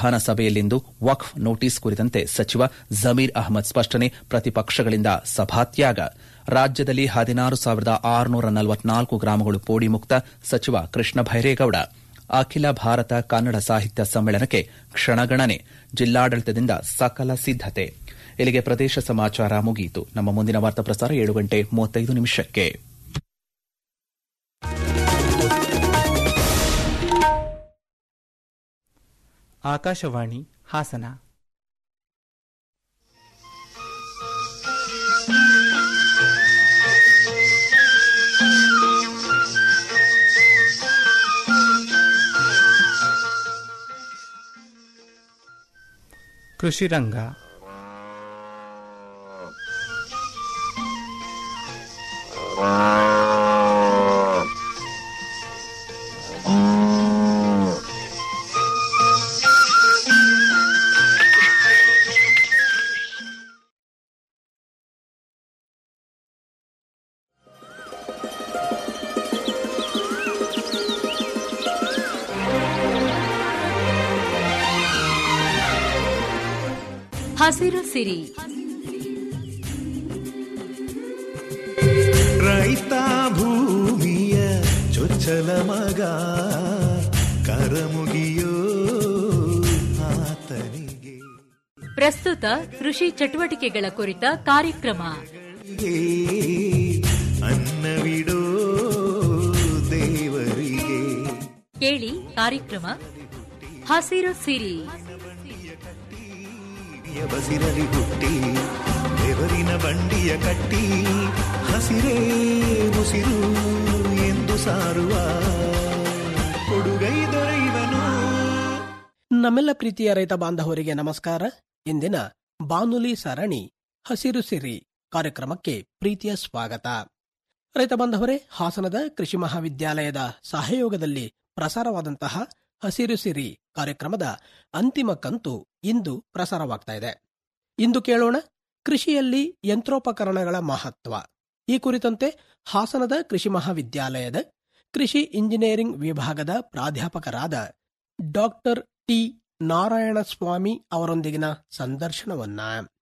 ವಿಧಾನಸಭೆಯಲ್ಲಿಂದು ವಕ್ಫ್ ನೋಟಿಸ್ ಕುರಿತಂತೆ ಸಚಿವ ಜಮೀರ್ ಅಹಮದ್ ಸ್ಪಷ್ಟನೆ ಪ್ರತಿಪಕ್ಷಗಳಿಂದ ಸಭಾತ್ಯಾಗ ರಾಜ್ಯದಲ್ಲಿ ಹದಿನಾರು ಸಾವಿರದ ಆರುನೂರ ನಲವತ್ನಾಲ್ಕು ಗ್ರಾಮಗಳು ಪೋಡಿ ಮುಕ್ತ ಸಚಿವ ಕೃಷ್ಣ ಭೈರೇಗೌಡ ಅಖಿಲ ಭಾರತ ಕನ್ನಡ ಸಾಹಿತ್ಯ ಸಮ್ಮೇಳನಕ್ಕೆ ಕ್ಷಣಗಣನೆ ಜಿಲ್ಲಾಡಳಿತದಿಂದ ಸಕಲ ಸಿದ್ದತೆ ಇಲ್ಲಿಗೆ ಪ್ರದೇಶ ಸಮಾಚಾರ ಮುಗಿಯಿತು ನಮ್ಮ ಮುಂದಿನ ವಾರ್ತಾ ಪ್ರಸಾರ ಏಳು ಗಂಟೆ ಮೂವತ್ತೈದು ನಿಮಿಷಕ್ಕೆ ಆಕಾಶವಾಣಿ ಹಾಸನ ಕೃಷಿ ರಂಗ ಹಸಿರು ಸಿರಿ ರೈತ ಭೂಮಿಯ ಚೊಚ್ಚಲ ಮಗ ಕರಮುಗಿಯೋ ಆತನಿಗೆ ಪ್ರಸ್ತುತ ಕೃಷಿ ಚಟುವಟಿಕೆಗಳ ಕುರಿತ ಕಾರ್ಯಕ್ರಮ ಅನ್ನವಿಡೋ ದೇವರಿಗೆ ಕೇಳಿ ಕಾರ್ಯಕ್ರಮ ಹಸಿರು ಸಿರಿ ಬಸಿರಲಿ ಹುಟ್ಟಿ ಬೆವರಿನ ಬಂಡಿಯ ಕಟ್ಟಿ ಹಸಿರೇ ಉಸಿರು ಎಂದು ಸಾರುವ ಕೊಡುಗೈ ದೊರೆಯುವನು ನಮ್ಮೆಲ್ಲ ಪ್ರೀತಿಯ ರೈತ ಬಾಂಧವರಿಗೆ ನಮಸ್ಕಾರ ಇಂದಿನ ಬಾನುಲಿ ಸರಣಿ ಹಸಿರು ಸಿರಿ ಕಾರ್ಯಕ್ರಮಕ್ಕೆ ಪ್ರೀತಿಯ ಸ್ವಾಗತ ರೈತ ಬಾಂಧವರೇ ಹಾಸನದ ಕೃಷಿ ಮಹಾವಿದ್ಯಾಲಯದ ಸಹಯೋಗದಲ್ಲಿ ಪ್ರಸಾರವಾದಂತಹ ಹಸಿರು ಸಿರಿ ಕಾರ್ಯಕ್ರಮದ ಅಂತಿಮ ಕಂತು ಇಂದು ಪ್ರಸಾರವಾಗ್ತಾ ಇದೆ ಇಂದು ಕೇಳೋಣ ಕೃಷಿಯಲ್ಲಿ ಯಂತ್ರೋಪಕರಣಗಳ ಮಹತ್ವ ಈ ಕುರಿತಂತೆ ಹಾಸನದ ಕೃಷಿ ಮಹಾವಿದ್ಯಾಲಯದ ಕೃಷಿ ಇಂಜಿನಿಯರಿಂಗ್ ವಿಭಾಗದ ಪ್ರಾಧ್ಯಾಪಕರಾದ ಡಾಕ್ಟರ್ ಟಿ ನಾರಾಯಣಸ್ವಾಮಿ ಅವರೊಂದಿಗಿನ ಸಂದರ್ಶನವನ್ನ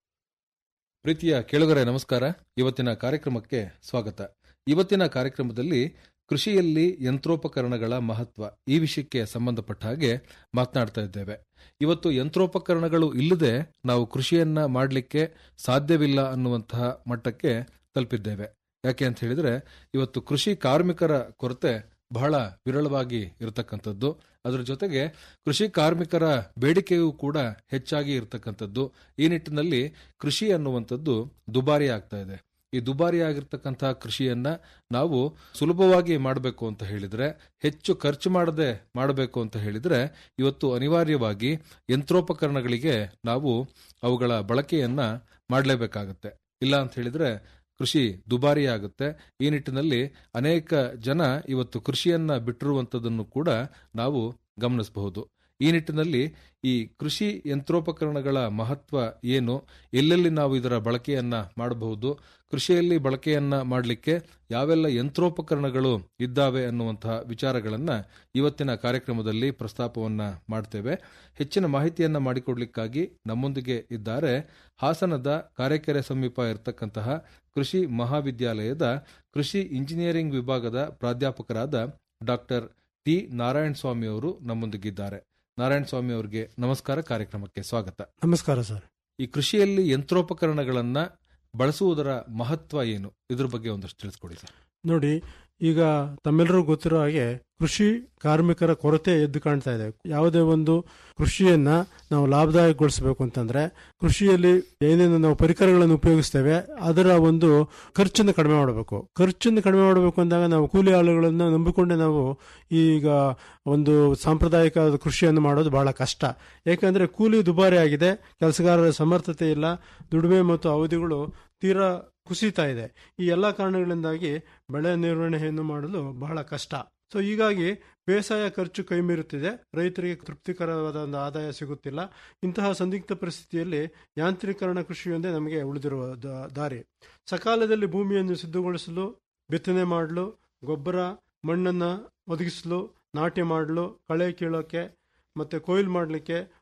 ಪ್ರೀತಿಯ ಕೇಳುಗರೆ ನಮಸ್ಕಾರ ಇವತ್ತಿನ ಕಾರ್ಯಕ್ರಮಕ್ಕೆ ಸ್ವಾಗತ ಇವತ್ತಿನ ಕಾರ್ಯಕ್ರಮದಲ್ಲಿ ಕೃಷಿಯಲ್ಲಿ ಯಂತ್ರೋಪಕರಣಗಳ ಮಹತ್ವ ಈ ವಿಷಯಕ್ಕೆ ಸಂಬಂಧಪಟ್ಟ ಹಾಗೆ ಮಾತನಾಡ್ತಾ ಇದ್ದೇವೆ ಇವತ್ತು ಯಂತ್ರೋಪಕರಣಗಳು ಇಲ್ಲದೆ ನಾವು ಕೃಷಿಯನ್ನ ಮಾಡಲಿಕ್ಕೆ ಸಾಧ್ಯವಿಲ್ಲ ಅನ್ನುವಂತಹ ಮಟ್ಟಕ್ಕೆ ತಲುಪಿದ್ದೇವೆ ಯಾಕೆ ಅಂತ ಹೇಳಿದ್ರೆ ಇವತ್ತು ಕೃಷಿ ಕಾರ್ಮಿಕರ ಕೊರತೆ ಬಹಳ ವಿರಳವಾಗಿ ಇರತಕ್ಕಂಥದ್ದು ಅದರ ಜೊತೆಗೆ ಕೃಷಿ ಕಾರ್ಮಿಕರ ಬೇಡಿಕೆಯೂ ಕೂಡ ಹೆಚ್ಚಾಗಿ ಇರತಕ್ಕಂಥದ್ದು ಈ ನಿಟ್ಟಿನಲ್ಲಿ ಕೃಷಿ ಅನ್ನುವಂಥದ್ದು ದುಬಾರಿ ಆಗ್ತಾ ಇದೆ ಈ ದುಬಾರಿ ಆಗಿರ್ತಕ್ಕಂತಹ ಕೃಷಿಯನ್ನ ನಾವು ಸುಲಭವಾಗಿ ಮಾಡಬೇಕು ಅಂತ ಹೇಳಿದ್ರೆ ಹೆಚ್ಚು ಖರ್ಚು ಮಾಡದೆ ಮಾಡಬೇಕು ಅಂತ ಹೇಳಿದ್ರೆ ಇವತ್ತು ಅನಿವಾರ್ಯವಾಗಿ ಯಂತ್ರೋಪಕರಣಗಳಿಗೆ ನಾವು ಅವುಗಳ ಬಳಕೆಯನ್ನ ಮಾಡಲೇಬೇಕಾಗತ್ತೆ ಇಲ್ಲ ಅಂತ ಹೇಳಿದ್ರೆ ಕೃಷಿ ದುಬಾರಿ ಆಗುತ್ತೆ ಈ ನಿಟ್ಟಿನಲ್ಲಿ ಅನೇಕ ಜನ ಇವತ್ತು ಕೃಷಿಯನ್ನ ಬಿಟ್ಟಿರುವಂತದನ್ನು ಕೂಡ ನಾವು ಗಮನಿಸಬಹುದು ಈ ನಿಟ್ಟಿನಲ್ಲಿ ಈ ಕೃಷಿ ಯಂತ್ರೋಪಕರಣಗಳ ಮಹತ್ವ ಏನು ಎಲ್ಲೆಲ್ಲಿ ನಾವು ಇದರ ಬಳಕೆಯನ್ನ ಮಾಡಬಹುದು ಕೃಷಿಯಲ್ಲಿ ಬಳಕೆಯನ್ನ ಮಾಡಲಿಕ್ಕೆ ಯಾವೆಲ್ಲ ಯಂತ್ರೋಪಕರಣಗಳು ಇದ್ದಾವೆ ಅನ್ನುವಂತಹ ವಿಚಾರಗಳನ್ನ ಇವತ್ತಿನ ಕಾರ್ಯಕ್ರಮದಲ್ಲಿ ಪ್ರಸ್ತಾಪವನ್ನ ಮಾಡ್ತೇವೆ ಹೆಚ್ಚಿನ ಮಾಹಿತಿಯನ್ನ ಮಾಡಿಕೊಡ್ಲಿಕ್ಕಾಗಿ ನಮ್ಮೊಂದಿಗೆ ಇದ್ದಾರೆ ಹಾಸನದ ಕಾರೆಕೆರೆ ಸಮೀಪ ಇರತಕ್ಕಂತಹ ಕೃಷಿ ಮಹಾವಿದ್ಯಾಲಯದ ಕೃಷಿ ಇಂಜಿನಿಯರಿಂಗ್ ವಿಭಾಗದ ಪ್ರಾಧ್ಯಾಪಕರಾದ ಡಾಕ್ಟರ್ ಟಿ ನಾರಾಯಣ ಸ್ವಾಮಿ ಅವರು ನಮ್ಮೊಂದಿಗಿದ್ದಾರೆ ನಾರಾಯಣ ಸ್ವಾಮಿ ಅವರಿಗೆ ನಮಸ್ಕಾರ ಕಾರ್ಯಕ್ರಮಕ್ಕೆ ಸ್ವಾಗತ ನಮಸ್ಕಾರ ಸರ್ ಈ ಕೃಷಿಯಲ್ಲಿ ಯಂತ್ರೋಪಕರಣಗಳನ್ನ ಬಳಸುವುದರ ಮಹತ್ವ ಏನು ಇದ್ರ ಬಗ್ಗೆ ಒಂದಷ್ಟು ತಿಳಿಸ್ಕೊಡಿ ಸರ್ ನೋಡಿ ಈಗ ತಮ್ಮೆಲ್ಲರಿಗೂ ಗೊತ್ತಿರೋ ಹಾಗೆ ಕೃಷಿ ಕಾರ್ಮಿಕರ ಕೊರತೆ ಎದ್ದು ಕಾಣ್ತಾ ಇದೆ ಯಾವುದೇ ಒಂದು ಕೃಷಿಯನ್ನ ನಾವು ಲಾಭದಾಯಕಗೊಳಿಸಬೇಕು ಅಂತಂದ್ರೆ ಕೃಷಿಯಲ್ಲಿ ಏನೇನು ನಾವು ಪರಿಕರಗಳನ್ನು ಉಪಯೋಗಿಸ್ತೇವೆ ಅದರ ಒಂದು ಖರ್ಚನ್ನು ಕಡಿಮೆ ಮಾಡಬೇಕು ಖರ್ಚನ್ನು ಕಡಿಮೆ ಮಾಡಬೇಕು ಅಂದಾಗ ನಾವು ಕೂಲಿ ಆಳುಗಳನ್ನು ನಂಬಿಕೊಂಡೆ ನಾವು ಈಗ ಒಂದು ಸಾಂಪ್ರದಾಯಿಕ ಕೃಷಿಯನ್ನು ಮಾಡೋದು ಬಹಳ ಕಷ್ಟ ಯಾಕಂದ್ರೆ ಕೂಲಿ ದುಬಾರಿ ಆಗಿದೆ ಕೆಲಸಗಾರರ ಸಮರ್ಥತೆ ಇಲ್ಲ ದುಡಿಮೆ ಮತ್ತು ಅವಧಿಗಳು ತೀರಾ ಕುಸಿತಾ ಇದೆ ಈ ಎಲ್ಲ ಕಾರಣಗಳಿಂದಾಗಿ ಬೆಳೆ ನಿರ್ವಹಣೆಯನ್ನು ಮಾಡಲು ಬಹಳ ಕಷ್ಟ ಸೊ ಹೀಗಾಗಿ ಬೇಸಾಯ ಖರ್ಚು ಕೈಮೀರುತ್ತಿದೆ ರೈತರಿಗೆ ತೃಪ್ತಿಕರವಾದ ಒಂದು ಆದಾಯ ಸಿಗುತ್ತಿಲ್ಲ ಇಂತಹ ಸಂದಿಗ್ಧ ಪರಿಸ್ಥಿತಿಯಲ್ಲಿ ಯಾಂತ್ರೀಕರಣ ಕೃಷಿಯೊಂದೇ ನಮಗೆ ಉಳಿದಿರುವ ದ- ದಾರಿ ಸಕಾಲದಲ್ಲಿ ಭೂಮಿಯನ್ನು ಸಿದ್ಧಗೊಳಿಸಲು ಬಿತ್ತನೆ ಮಾಡಲು ಗೊಬ್ಬರ ಮಣ್ಣನ್ನು ಒದಗಿಸಲು ನಾಟಿ ಮಾಡಲು ಕಳೆ ಕೀಳೋಕೆ ಮತ್ತೆ ಕೊಯ್ಲು ಮಾಡಲಿಕ್ಕೆ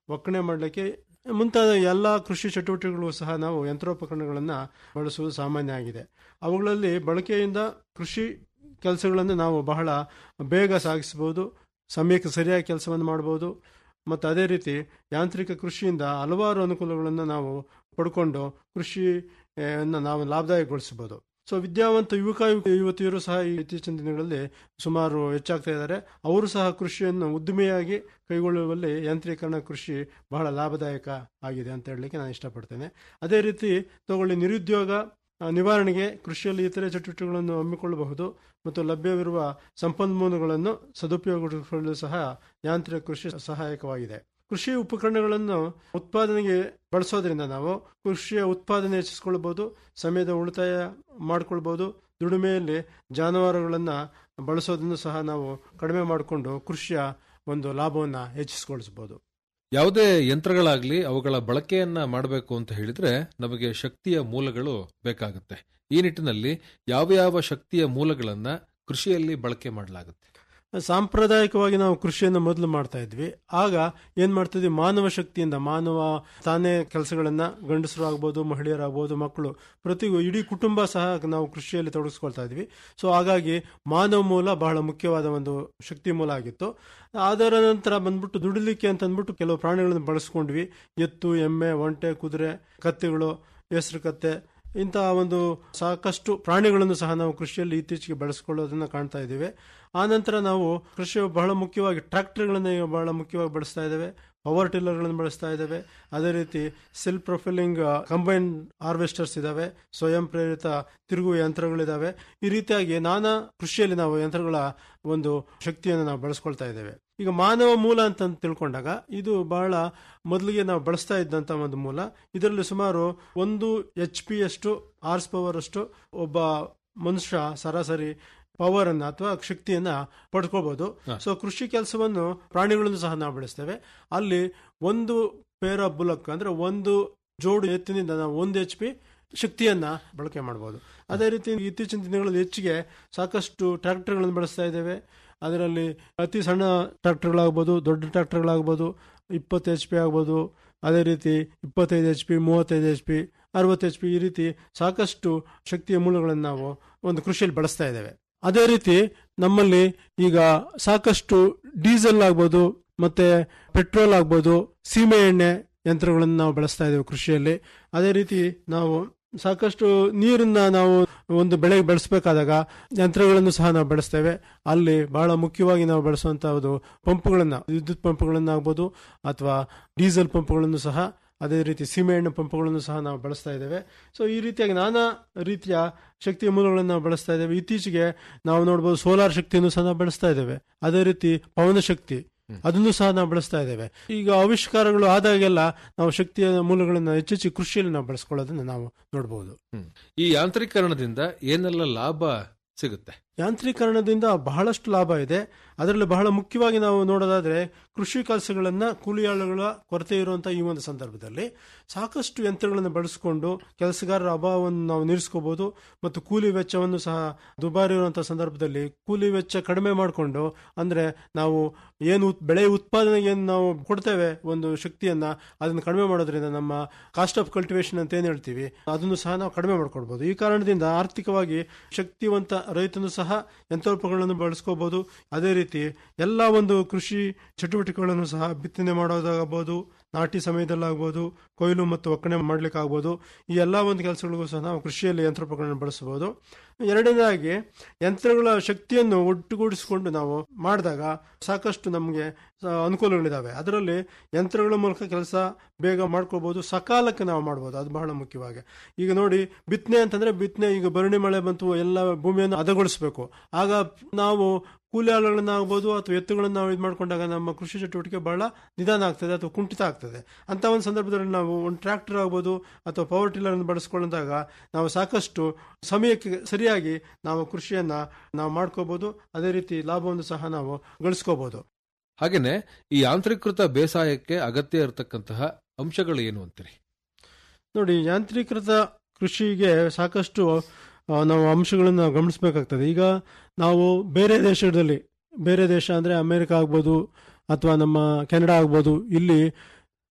ಒಕ್ಕಣೆ ಮಾಡಲಿಕ್ಕೆ ಮುಂತಾದ ಎಲ್ಲ ಕೃಷಿ ಚಟುವಟಿಕೆಗಳು ಸಹ ನಾವು ಯಂತ್ರೋಪಕರಣಗಳನ್ನು ಬಳಸುವುದು ಸಾಮಾನ್ಯ ಆಗಿದೆ ಅವುಗಳಲ್ಲಿ ಬಳಕೆಯಿಂದ ಕೃಷಿ ಕೆಲಸಗಳನ್ನು ನಾವು ಬಹಳ ಬೇಗ ಸಾಗಿಸಬಹುದು ಸಮಯಕ್ಕೆ ಸರಿಯಾಗಿ ಕೆಲಸವನ್ನು ಮಾಡಬಹುದು ಮತ್ತು ಅದೇ ರೀತಿ ಯಾಂತ್ರಿಕ ಕೃಷಿಯಿಂದ ಹಲವಾರು ಅನುಕೂಲಗಳನ್ನು ನಾವು ಪಡ್ಕೊಂಡು ಕೃಷಿಯನ್ನು ನಾವು ಲಾಭದಾಯಕಗೊಳಿಸಬಹುದು ಸೊ ವಿದ್ಯಾವಂತ ಯುವಕ ಯುವತಿಯರು ಸಹ ಈ ಇತ್ತೀಚಿನ ದಿನಗಳಲ್ಲಿ ಸುಮಾರು ಹೆಚ್ಚಾಗ್ತಾ ಇದ್ದಾರೆ ಅವರು ಸಹ ಕೃಷಿಯನ್ನು ಉದ್ದಿಮೆಯಾಗಿ ಕೈಗೊಳ್ಳುವಲ್ಲಿ ಯಾಂತ್ರೀಕರಣ ಕೃಷಿ ಬಹಳ ಲಾಭದಾಯಕ ಆಗಿದೆ ಅಂತ ಹೇಳಲಿಕ್ಕೆ ನಾನು ಇಷ್ಟಪಡ್ತೇನೆ ಅದೇ ರೀತಿ ತಗೊಳ್ಳಿ ನಿರುದ್ಯೋಗ ಆ, ನಿವಾರಣೆಗೆ ಕೃಷಿಯಲ್ಲಿ ಇತರೆ ಚಟುವಟಿಕೆಗಳನ್ನು ಹಮ್ಮಿಕೊಳ್ಳಬಹುದು ಮತ್ತು ಲಭ್ಯವಿರುವ ಸಂಪನ್ಮೂಲಗಳನ್ನು ಸದುಪಯೋಗಗೊಳಿಸಲು ಸಹ ಯಾಂತ್ರಿಕ ಕೃಷಿ ಸಹಾಯಕವಾಗಿದೆ ಕೃಷಿ ಉಪಕರಣಗಳನ್ನು ಉತ್ಪಾದನೆಗೆ ಬಳಸೋದ್ರಿಂದ ನಾವು ಕೃಷಿಯ ಉತ್ಪಾದನೆ ಹೆಚ್ಚಿಸಿಕೊಳ್ಳಬಹುದು ಸಮಯದ ಉಳಿತಾಯ ಮಾಡಿಕೊಳ್ಬಹುದು ದುಡಿಮೆಯಲ್ಲಿ ಜಾನುವಾರುಗಳನ್ನು ಬಳಸೋದನ್ನು ಸಹ ನಾವು ಕಡಿಮೆ ಮಾಡಿಕೊಂಡು ಕೃಷಿಯ ಒಂದು ಲಾಭವನ್ನು ಹೆಚ್ಚಿಸಿಕೊಳಿಸಬಹುದು ಯಾವುದೇ ಯಂತ್ರಗಳಾಗ್ಲಿ ಅವುಗಳ ಬಳಕೆಯನ್ನ ಮಾಡಬೇಕು ಅಂತ ಹೇಳಿದ್ರೆ ನಮಗೆ ಶಕ್ತಿಯ ಮೂಲಗಳು ಬೇಕಾಗುತ್ತೆ ಈ ನಿಟ್ಟಿನಲ್ಲಿ ಯಾವ ಯಾವ ಶಕ್ತಿಯ ಮೂಲಗಳನ್ನ ಕೃಷಿಯಲ್ಲಿ ಬಳಕೆ ಮಾಡಲಾಗುತ್ತೆ ಸಾಂಪ್ರದಾಯಿಕವಾಗಿ ನಾವು ಕೃಷಿಯನ್ನು ಮೊದಲು ಮಾಡ್ತಾ ಇದ್ವಿ ಆಗ ಏನ್ ಮಾಡ್ತಿದ್ವಿ ಮಾನವ ಶಕ್ತಿಯಿಂದ ಮಾನವ ತಾನೇ ಕೆಲಸಗಳನ್ನ ಗಂಡಸರು ಆಗ್ಬೋದು ಮಹಿಳೆಯರಾಗ್ಬೋದು ಮಕ್ಕಳು ಪ್ರತಿ ಇಡೀ ಕುಟುಂಬ ಸಹ ನಾವು ಕೃಷಿಯಲ್ಲಿ ತೊಡಗಿಸ್ಕೊಳ್ತಾ ಇದ್ವಿ ಸೊ ಹಾಗಾಗಿ ಮಾನವ ಮೂಲ ಬಹಳ ಮುಖ್ಯವಾದ ಒಂದು ಶಕ್ತಿ ಮೂಲ ಆಗಿತ್ತು ಅದರ ನಂತರ ಬಂದ್ಬಿಟ್ಟು ದುಡಿಲಿಕ್ಕೆ ಅಂತ ಅಂದ್ಬಿಟ್ಟು ಕೆಲವು ಪ್ರಾಣಿಗಳನ್ನು ಬಳಸ್ಕೊಂಡ್ವಿ ಎತ್ತು ಎಮ್ಮೆ ಒಂಟೆ ಕುದುರೆ ಕತ್ತೆಗಳು ಹೆಸರು ಕತ್ತೆ ಇಂತಹ ಒಂದು ಸಾಕಷ್ಟು ಪ್ರಾಣಿಗಳನ್ನು ಸಹ ನಾವು ಕೃಷಿಯಲ್ಲಿ ಇತ್ತೀಚೆಗೆ ಬಳಸಿಕೊಳ್ಳೋದನ್ನ ಕಾಣ್ತಾ ಇದ್ದೇವೆ ಆನಂತರ ನಾವು ಕೃಷಿ ಬಹಳ ಮುಖ್ಯವಾಗಿ ಟ್ರ್ಯಾಕ್ಟರ್ಗಳನ್ನು ಈಗ ಬಹಳ ಮುಖ್ಯವಾಗಿ ಬಳಸ್ತಾ ಇದ್ದೇವೆ ಪವರ್ ಟಿಲ್ಲರ್ಗಳನ್ನು ಬಳಸ್ತಾ ಇದ್ದೇವೆ ಅದೇ ರೀತಿ ಸೆಲ್ಫ್ ಪ್ರೊಫೈಲಿಂಗ್ ಕಂಬೈನ್ ಹಾರ್ವೆಸ್ಟರ್ಸ್ ಇದಾವೆ ಸ್ವಯಂ ಪ್ರೇರಿತ ತಿರುಗುವ ಯಂತ್ರಗಳಿದಾವೆ ಈ ರೀತಿಯಾಗಿ ನಾನಾ ಕೃಷಿಯಲ್ಲಿ ನಾವು ಯಂತ್ರಗಳ ಒಂದು ಶಕ್ತಿಯನ್ನು ನಾವು ಬಳಸ್ಕೊಳ್ತಾ ಇದ್ದೇವೆ ಈಗ ಮಾನವ ಮೂಲ ಅಂತ ತಿಳ್ಕೊಂಡಾಗ ಇದು ಬಹಳ ಮೊದಲಿಗೆ ನಾವು ಬಳಸ್ತಾ ಇದ್ದಂತ ಒಂದು ಮೂಲ ಇದರಲ್ಲಿ ಸುಮಾರು ಒಂದು ಎಚ್ ಪಿ ಅಷ್ಟು ಆರ್ಸ್ ಪವರ್ ಅಷ್ಟು ಒಬ್ಬ ಮನುಷ್ಯ ಸರಾಸರಿ ಪವರ್ ಅನ್ನ ಅಥವಾ ಶಕ್ತಿಯನ್ನ ಪಡ್ಕೋಬಹುದು ಸೊ ಕೃಷಿ ಕೆಲಸವನ್ನು ಪ್ರಾಣಿಗಳನ್ನು ಸಹ ನಾವು ಬೆಳೆಸ್ತೇವೆ ಅಲ್ಲಿ ಒಂದು ಪೇರ ಬುಲಕ್ ಅಂದ್ರೆ ಒಂದು ಜೋಡು ಎತ್ತಿನಿಂದ ನಾವು ಒಂದು ಎಚ್ ಪಿ ಶಕ್ತಿಯನ್ನ ಬಳಕೆ ಮಾಡಬಹುದು ಅದೇ ರೀತಿ ಇತ್ತೀಚಿನ ದಿನಗಳಲ್ಲಿ ಹೆಚ್ಚಿಗೆ ಸಾಕಷ್ಟು ಟ್ರ್ಯಾಕ್ಟರ್ಗಳನ್ನು ಬಳಸ್ತಾ ಇದ್ದೇವೆ ಅದರಲ್ಲಿ ಅತಿ ಸಣ್ಣ ಟ್ರ್ಯಾಕ್ಟರ್ಗಳಾಗ್ಬೋದು ದೊಡ್ಡ ಟ್ರ್ಯಾಕ್ಟರ್ಗಳಾಗ್ಬೋದು ಇಪ್ಪತ್ತು ಎಚ್ ಪಿ ಆಗ್ಬೋದು ಅದೇ ರೀತಿ ಇಪ್ಪತ್ತೈದು ಎಚ್ ಪಿ ಮೂವತ್ತೈದು ಎಚ್ ಪಿ ಅರವತ್ತು ಎಚ್ ಪಿ ಈ ರೀತಿ ಸಾಕಷ್ಟು ಶಕ್ತಿಯ ಮೂಲಗಳನ್ನು ನಾವು ಒಂದು ಕೃಷಿಯಲ್ಲಿ ಬಳಸ್ತಾ ಇದ್ದೇವೆ ಅದೇ ರೀತಿ ನಮ್ಮಲ್ಲಿ ಈಗ ಸಾಕಷ್ಟು ಡೀಸೆಲ್ ಆಗ್ಬೋದು ಮತ್ತೆ ಪೆಟ್ರೋಲ್ ಆಗ್ಬೋದು ಸೀಮೆ ಎಣ್ಣೆ ಯಂತ್ರಗಳನ್ನು ನಾವು ಬಳಸ್ತಾ ಇದ್ದೇವೆ ಕೃಷಿಯಲ್ಲಿ ಅದೇ ರೀತಿ ನಾವು ಸಾಕಷ್ಟು ನೀರನ್ನ ನಾವು ಒಂದು ಬೆಳೆಗೆ ಬೆಳೆಸಬೇಕಾದಾಗ ಯಂತ್ರಗಳನ್ನು ಸಹ ನಾವು ಬೆಳೆಸ್ತೇವೆ ಅಲ್ಲಿ ಬಹಳ ಮುಖ್ಯವಾಗಿ ನಾವು ಬಳಸುವಂತಹದ್ದು ಪಂಪ್ಗಳನ್ನ ವಿದ್ಯುತ್ ಪಂಪ್ಗಳನ್ನ ಆಗ್ಬೋದು ಅಥವಾ ಡೀಸೆಲ್ ಪಂಪ್ಗಳನ್ನು ಸಹ ಅದೇ ರೀತಿ ಸೀಮೆ ಎಣ್ಣೆ ಪಂಪ್ಗಳನ್ನು ಸಹ ನಾವು ಬಳಸ್ತಾ ಇದ್ದೇವೆ ಸೊ ಈ ರೀತಿಯಾಗಿ ನಾನಾ ರೀತಿಯ ಶಕ್ತಿಯ ಮೂಲಗಳನ್ನು ನಾವು ಬಳಸ್ತಾ ಇದ್ದೇವೆ ಇತ್ತೀಚೆಗೆ ನಾವು ನೋಡ್ಬೋದು ಸೋಲಾರ್ ಶಕ್ತಿಯನ್ನು ಸಹ ನಾವು ಬಳಸ್ತಾ ಇದ್ದೇವೆ ಅದೇ ರೀತಿ ಪವನ ಶಕ್ತಿ ಅದನ್ನು ಸಹ ನಾವು ಬಳಸ್ತಾ ಇದ್ದೇವೆ ಈಗ ಆವಿಷ್ಕಾರಗಳು ಆದಾಗೆಲ್ಲ ನಾವು ಶಕ್ತಿಯ ಮೂಲಗಳನ್ನು ಹೆಚ್ಚೆಚ್ಚು ಕೃಷಿಯಲ್ಲಿ ನಾವು ಬಳಸ್ಕೊಳ್ಳೋದನ್ನ ನಾವು ನೋಡಬಹುದು ಈ ಯಾಂತ್ರೀಕರಣದಿಂದ ಏನೆಲ್ಲ ಲಾಭ ಸಿಗುತ್ತೆ ಯಾಂತ್ರೀಕರಣದಿಂದ ಬಹಳಷ್ಟು ಲಾಭ ಇದೆ ಅದರಲ್ಲಿ ಬಹಳ ಮುಖ್ಯವಾಗಿ ನಾವು ನೋಡೋದಾದ್ರೆ ಕೃಷಿ ಕೆಲಸಗಳನ್ನ ಕೂಲಿಯಾಳುಗಳ ಕೊರತೆ ಇರುವಂತಹ ಈ ಒಂದು ಸಂದರ್ಭದಲ್ಲಿ ಸಾಕಷ್ಟು ಯಂತ್ರಗಳನ್ನು ಬಳಸಿಕೊಂಡು ಕೆಲಸಗಾರರ ಅಭಾವವನ್ನು ನಾವು ನೀರಿಸ್ಕೋಬಹುದು ಮತ್ತು ಕೂಲಿ ವೆಚ್ಚವನ್ನು ಸಹ ದುಬಾರಿ ಇರುವಂತಹ ಸಂದರ್ಭದಲ್ಲಿ ಕೂಲಿ ವೆಚ್ಚ ಕಡಿಮೆ ಮಾಡಿಕೊಂಡು ಅಂದ್ರೆ ನಾವು ಏನು ಉತ್- ಬೆಳೆ ಉತ್ಪಾದನೆಗೆ ಏನು ನಾವು ಕೊಡ್ತೇವೆ ಒಂದು ಶಕ್ತಿಯನ್ನ ಅದನ್ನು ಕಡಿಮೆ ಮಾಡೋದ್ರಿಂದ ನಮ್ಮ ಕಾಸ್ಟ್ ಆಫ್ ಕಲ್ಟಿವೇಶನ್ ಅಂತ ಏನ್ ಹೇಳ್ತೀವಿ ಅದನ್ನು ಸಹ ನಾವು ಕಡಿಮೆ ಮಾಡ್ಕೊಳ್ಬಹುದು ಈ ಕಾರಣದಿಂದ ಆರ್ಥಿಕವಾಗಿ ಶಕ್ತಿವಂತ ರೈತನು ಸಹ ಯಂತ್ರೋಪಕರಣಗಳನ್ನು ಬಳಸ್ಕೋಬಹುದು ಅದೇ ರೀತಿ ಎಲ್ಲ ಒಂದು ಕೃಷಿ ಚಟುವಟಿಕೆಗಳನ್ನು ಸಹ ಬಿತ್ತನೆ ಮಾಡೋದಾಗಬಹುದು ನಾಟಿ ಸಮಯದಲ್ಲಾಗ್ಬೋದು ಕೊಯ್ಲು ಮತ್ತು ಒಕ್ಕಣೆ ಮಾಡ್ಲಿಕ್ಕಾಗ್ಬೋದು ಈ ಎಲ್ಲ ಒಂದು ಕೆಲಸಗಳಿಗೂ ಸಹ ನಾವು ಕೃಷಿಯಲ್ಲಿ ಯಂತ್ರೋಪಕರಣ ಬಳಸಬಹುದು ಎರಡನೇದಾಗಿ ಯಂತ್ರಗಳ ಶಕ್ತಿಯನ್ನು ಒಟ್ಟುಗೂಡಿಸಿಕೊಂಡು ನಾವು ಮಾಡಿದಾಗ ಸಾಕಷ್ಟು ನಮಗೆ ಅನುಕೂಲಗಳಿದಾವೆ ಅದರಲ್ಲಿ ಯಂತ್ರಗಳ ಮೂಲಕ ಕೆಲಸ ಬೇಗ ಮಾಡ್ಕೋಬಹುದು ಸಕಾಲಕ್ಕೆ ನಾವು ಮಾಡ್ಬೋದು ಅದು ಬಹಳ ಮುಖ್ಯವಾಗಿ ಈಗ ನೋಡಿ ಬಿತ್ತನೆ ಅಂತಂದ್ರೆ ಬಿತ್ತನೆ ಈಗ ಭರಣಿ ಮಳೆ ಬಂತು ಎಲ್ಲ ಭೂಮಿಯನ್ನು ಹದಗೊಳಿಸಬೇಕು ಆಗ ನಾವು ಕೂಲಿ ಆಳುಗಳನ್ನ ಆಗ್ಬೋದು ಅಥವಾ ಎತ್ತುಗಳನ್ನ ನಾವು ಇದು ಮಾಡ್ಕೊಂಡಾಗ ನಮ್ಮ ಕೃಷಿ ಚಟುವಟಿಕೆ ಬಹಳ ನಿಧಾನ ಆಗ್ತದೆ ಅಥವಾ ಕುಂಠಿತ ಆಗ್ತದೆ ಅಂತ ಒಂದು ಸಂದರ್ಭದಲ್ಲಿ ನಾವು ಒಂದು ಟ್ರ್ಯಾಕ್ಟರ್ ಆಗ್ಬೋದು ಅಥವಾ ಪವರ್ ಟಿಲ್ಲರ್ ಅನ್ನು ಬಳಸ್ಕೊಂಡಾಗ ನಾವು ಸಾಕಷ್ಟು ಸಮಯಕ್ಕೆ ಸರಿಯಾಗಿ ನಾವು ಕೃಷಿಯನ್ನ ನಾವು ಮಾಡ್ಕೋಬಹುದು ಅದೇ ರೀತಿ ಲಾಭವನ್ನು ಸಹ ನಾವು ಗಳಿಸ್ಕೋಬಹುದು ಹಾಗೇನೆ ಈ ಯಾಂತ್ರೀಕೃತ ಬೇಸಾಯಕ್ಕೆ ಅಗತ್ಯ ಇರತಕ್ಕಂತಹ ಅಂಶಗಳು ಏನು ಅಂತೀರಿ ನೋಡಿ ಯಾಂತ್ರೀಕೃತ ಕೃಷಿಗೆ ಸಾಕಷ್ಟು ಆ, ನಾವು ಅಂಶಗಳನ್ನು ಗಮನಿಸಬೇಕಾಗ್ತದೆ ಈಗ ನಾವು ಬೇರೆ ದೇಶದಲ್ಲಿ ಬೇರೆ ದೇಶ ಅಂದರೆ ಅಮೆರಿಕ ಆಗ್ಬೋದು ಅಥವಾ ನಮ್ಮ ಕೆನಡಾ ಆಗ್ಬೋದು ಇಲ್ಲಿ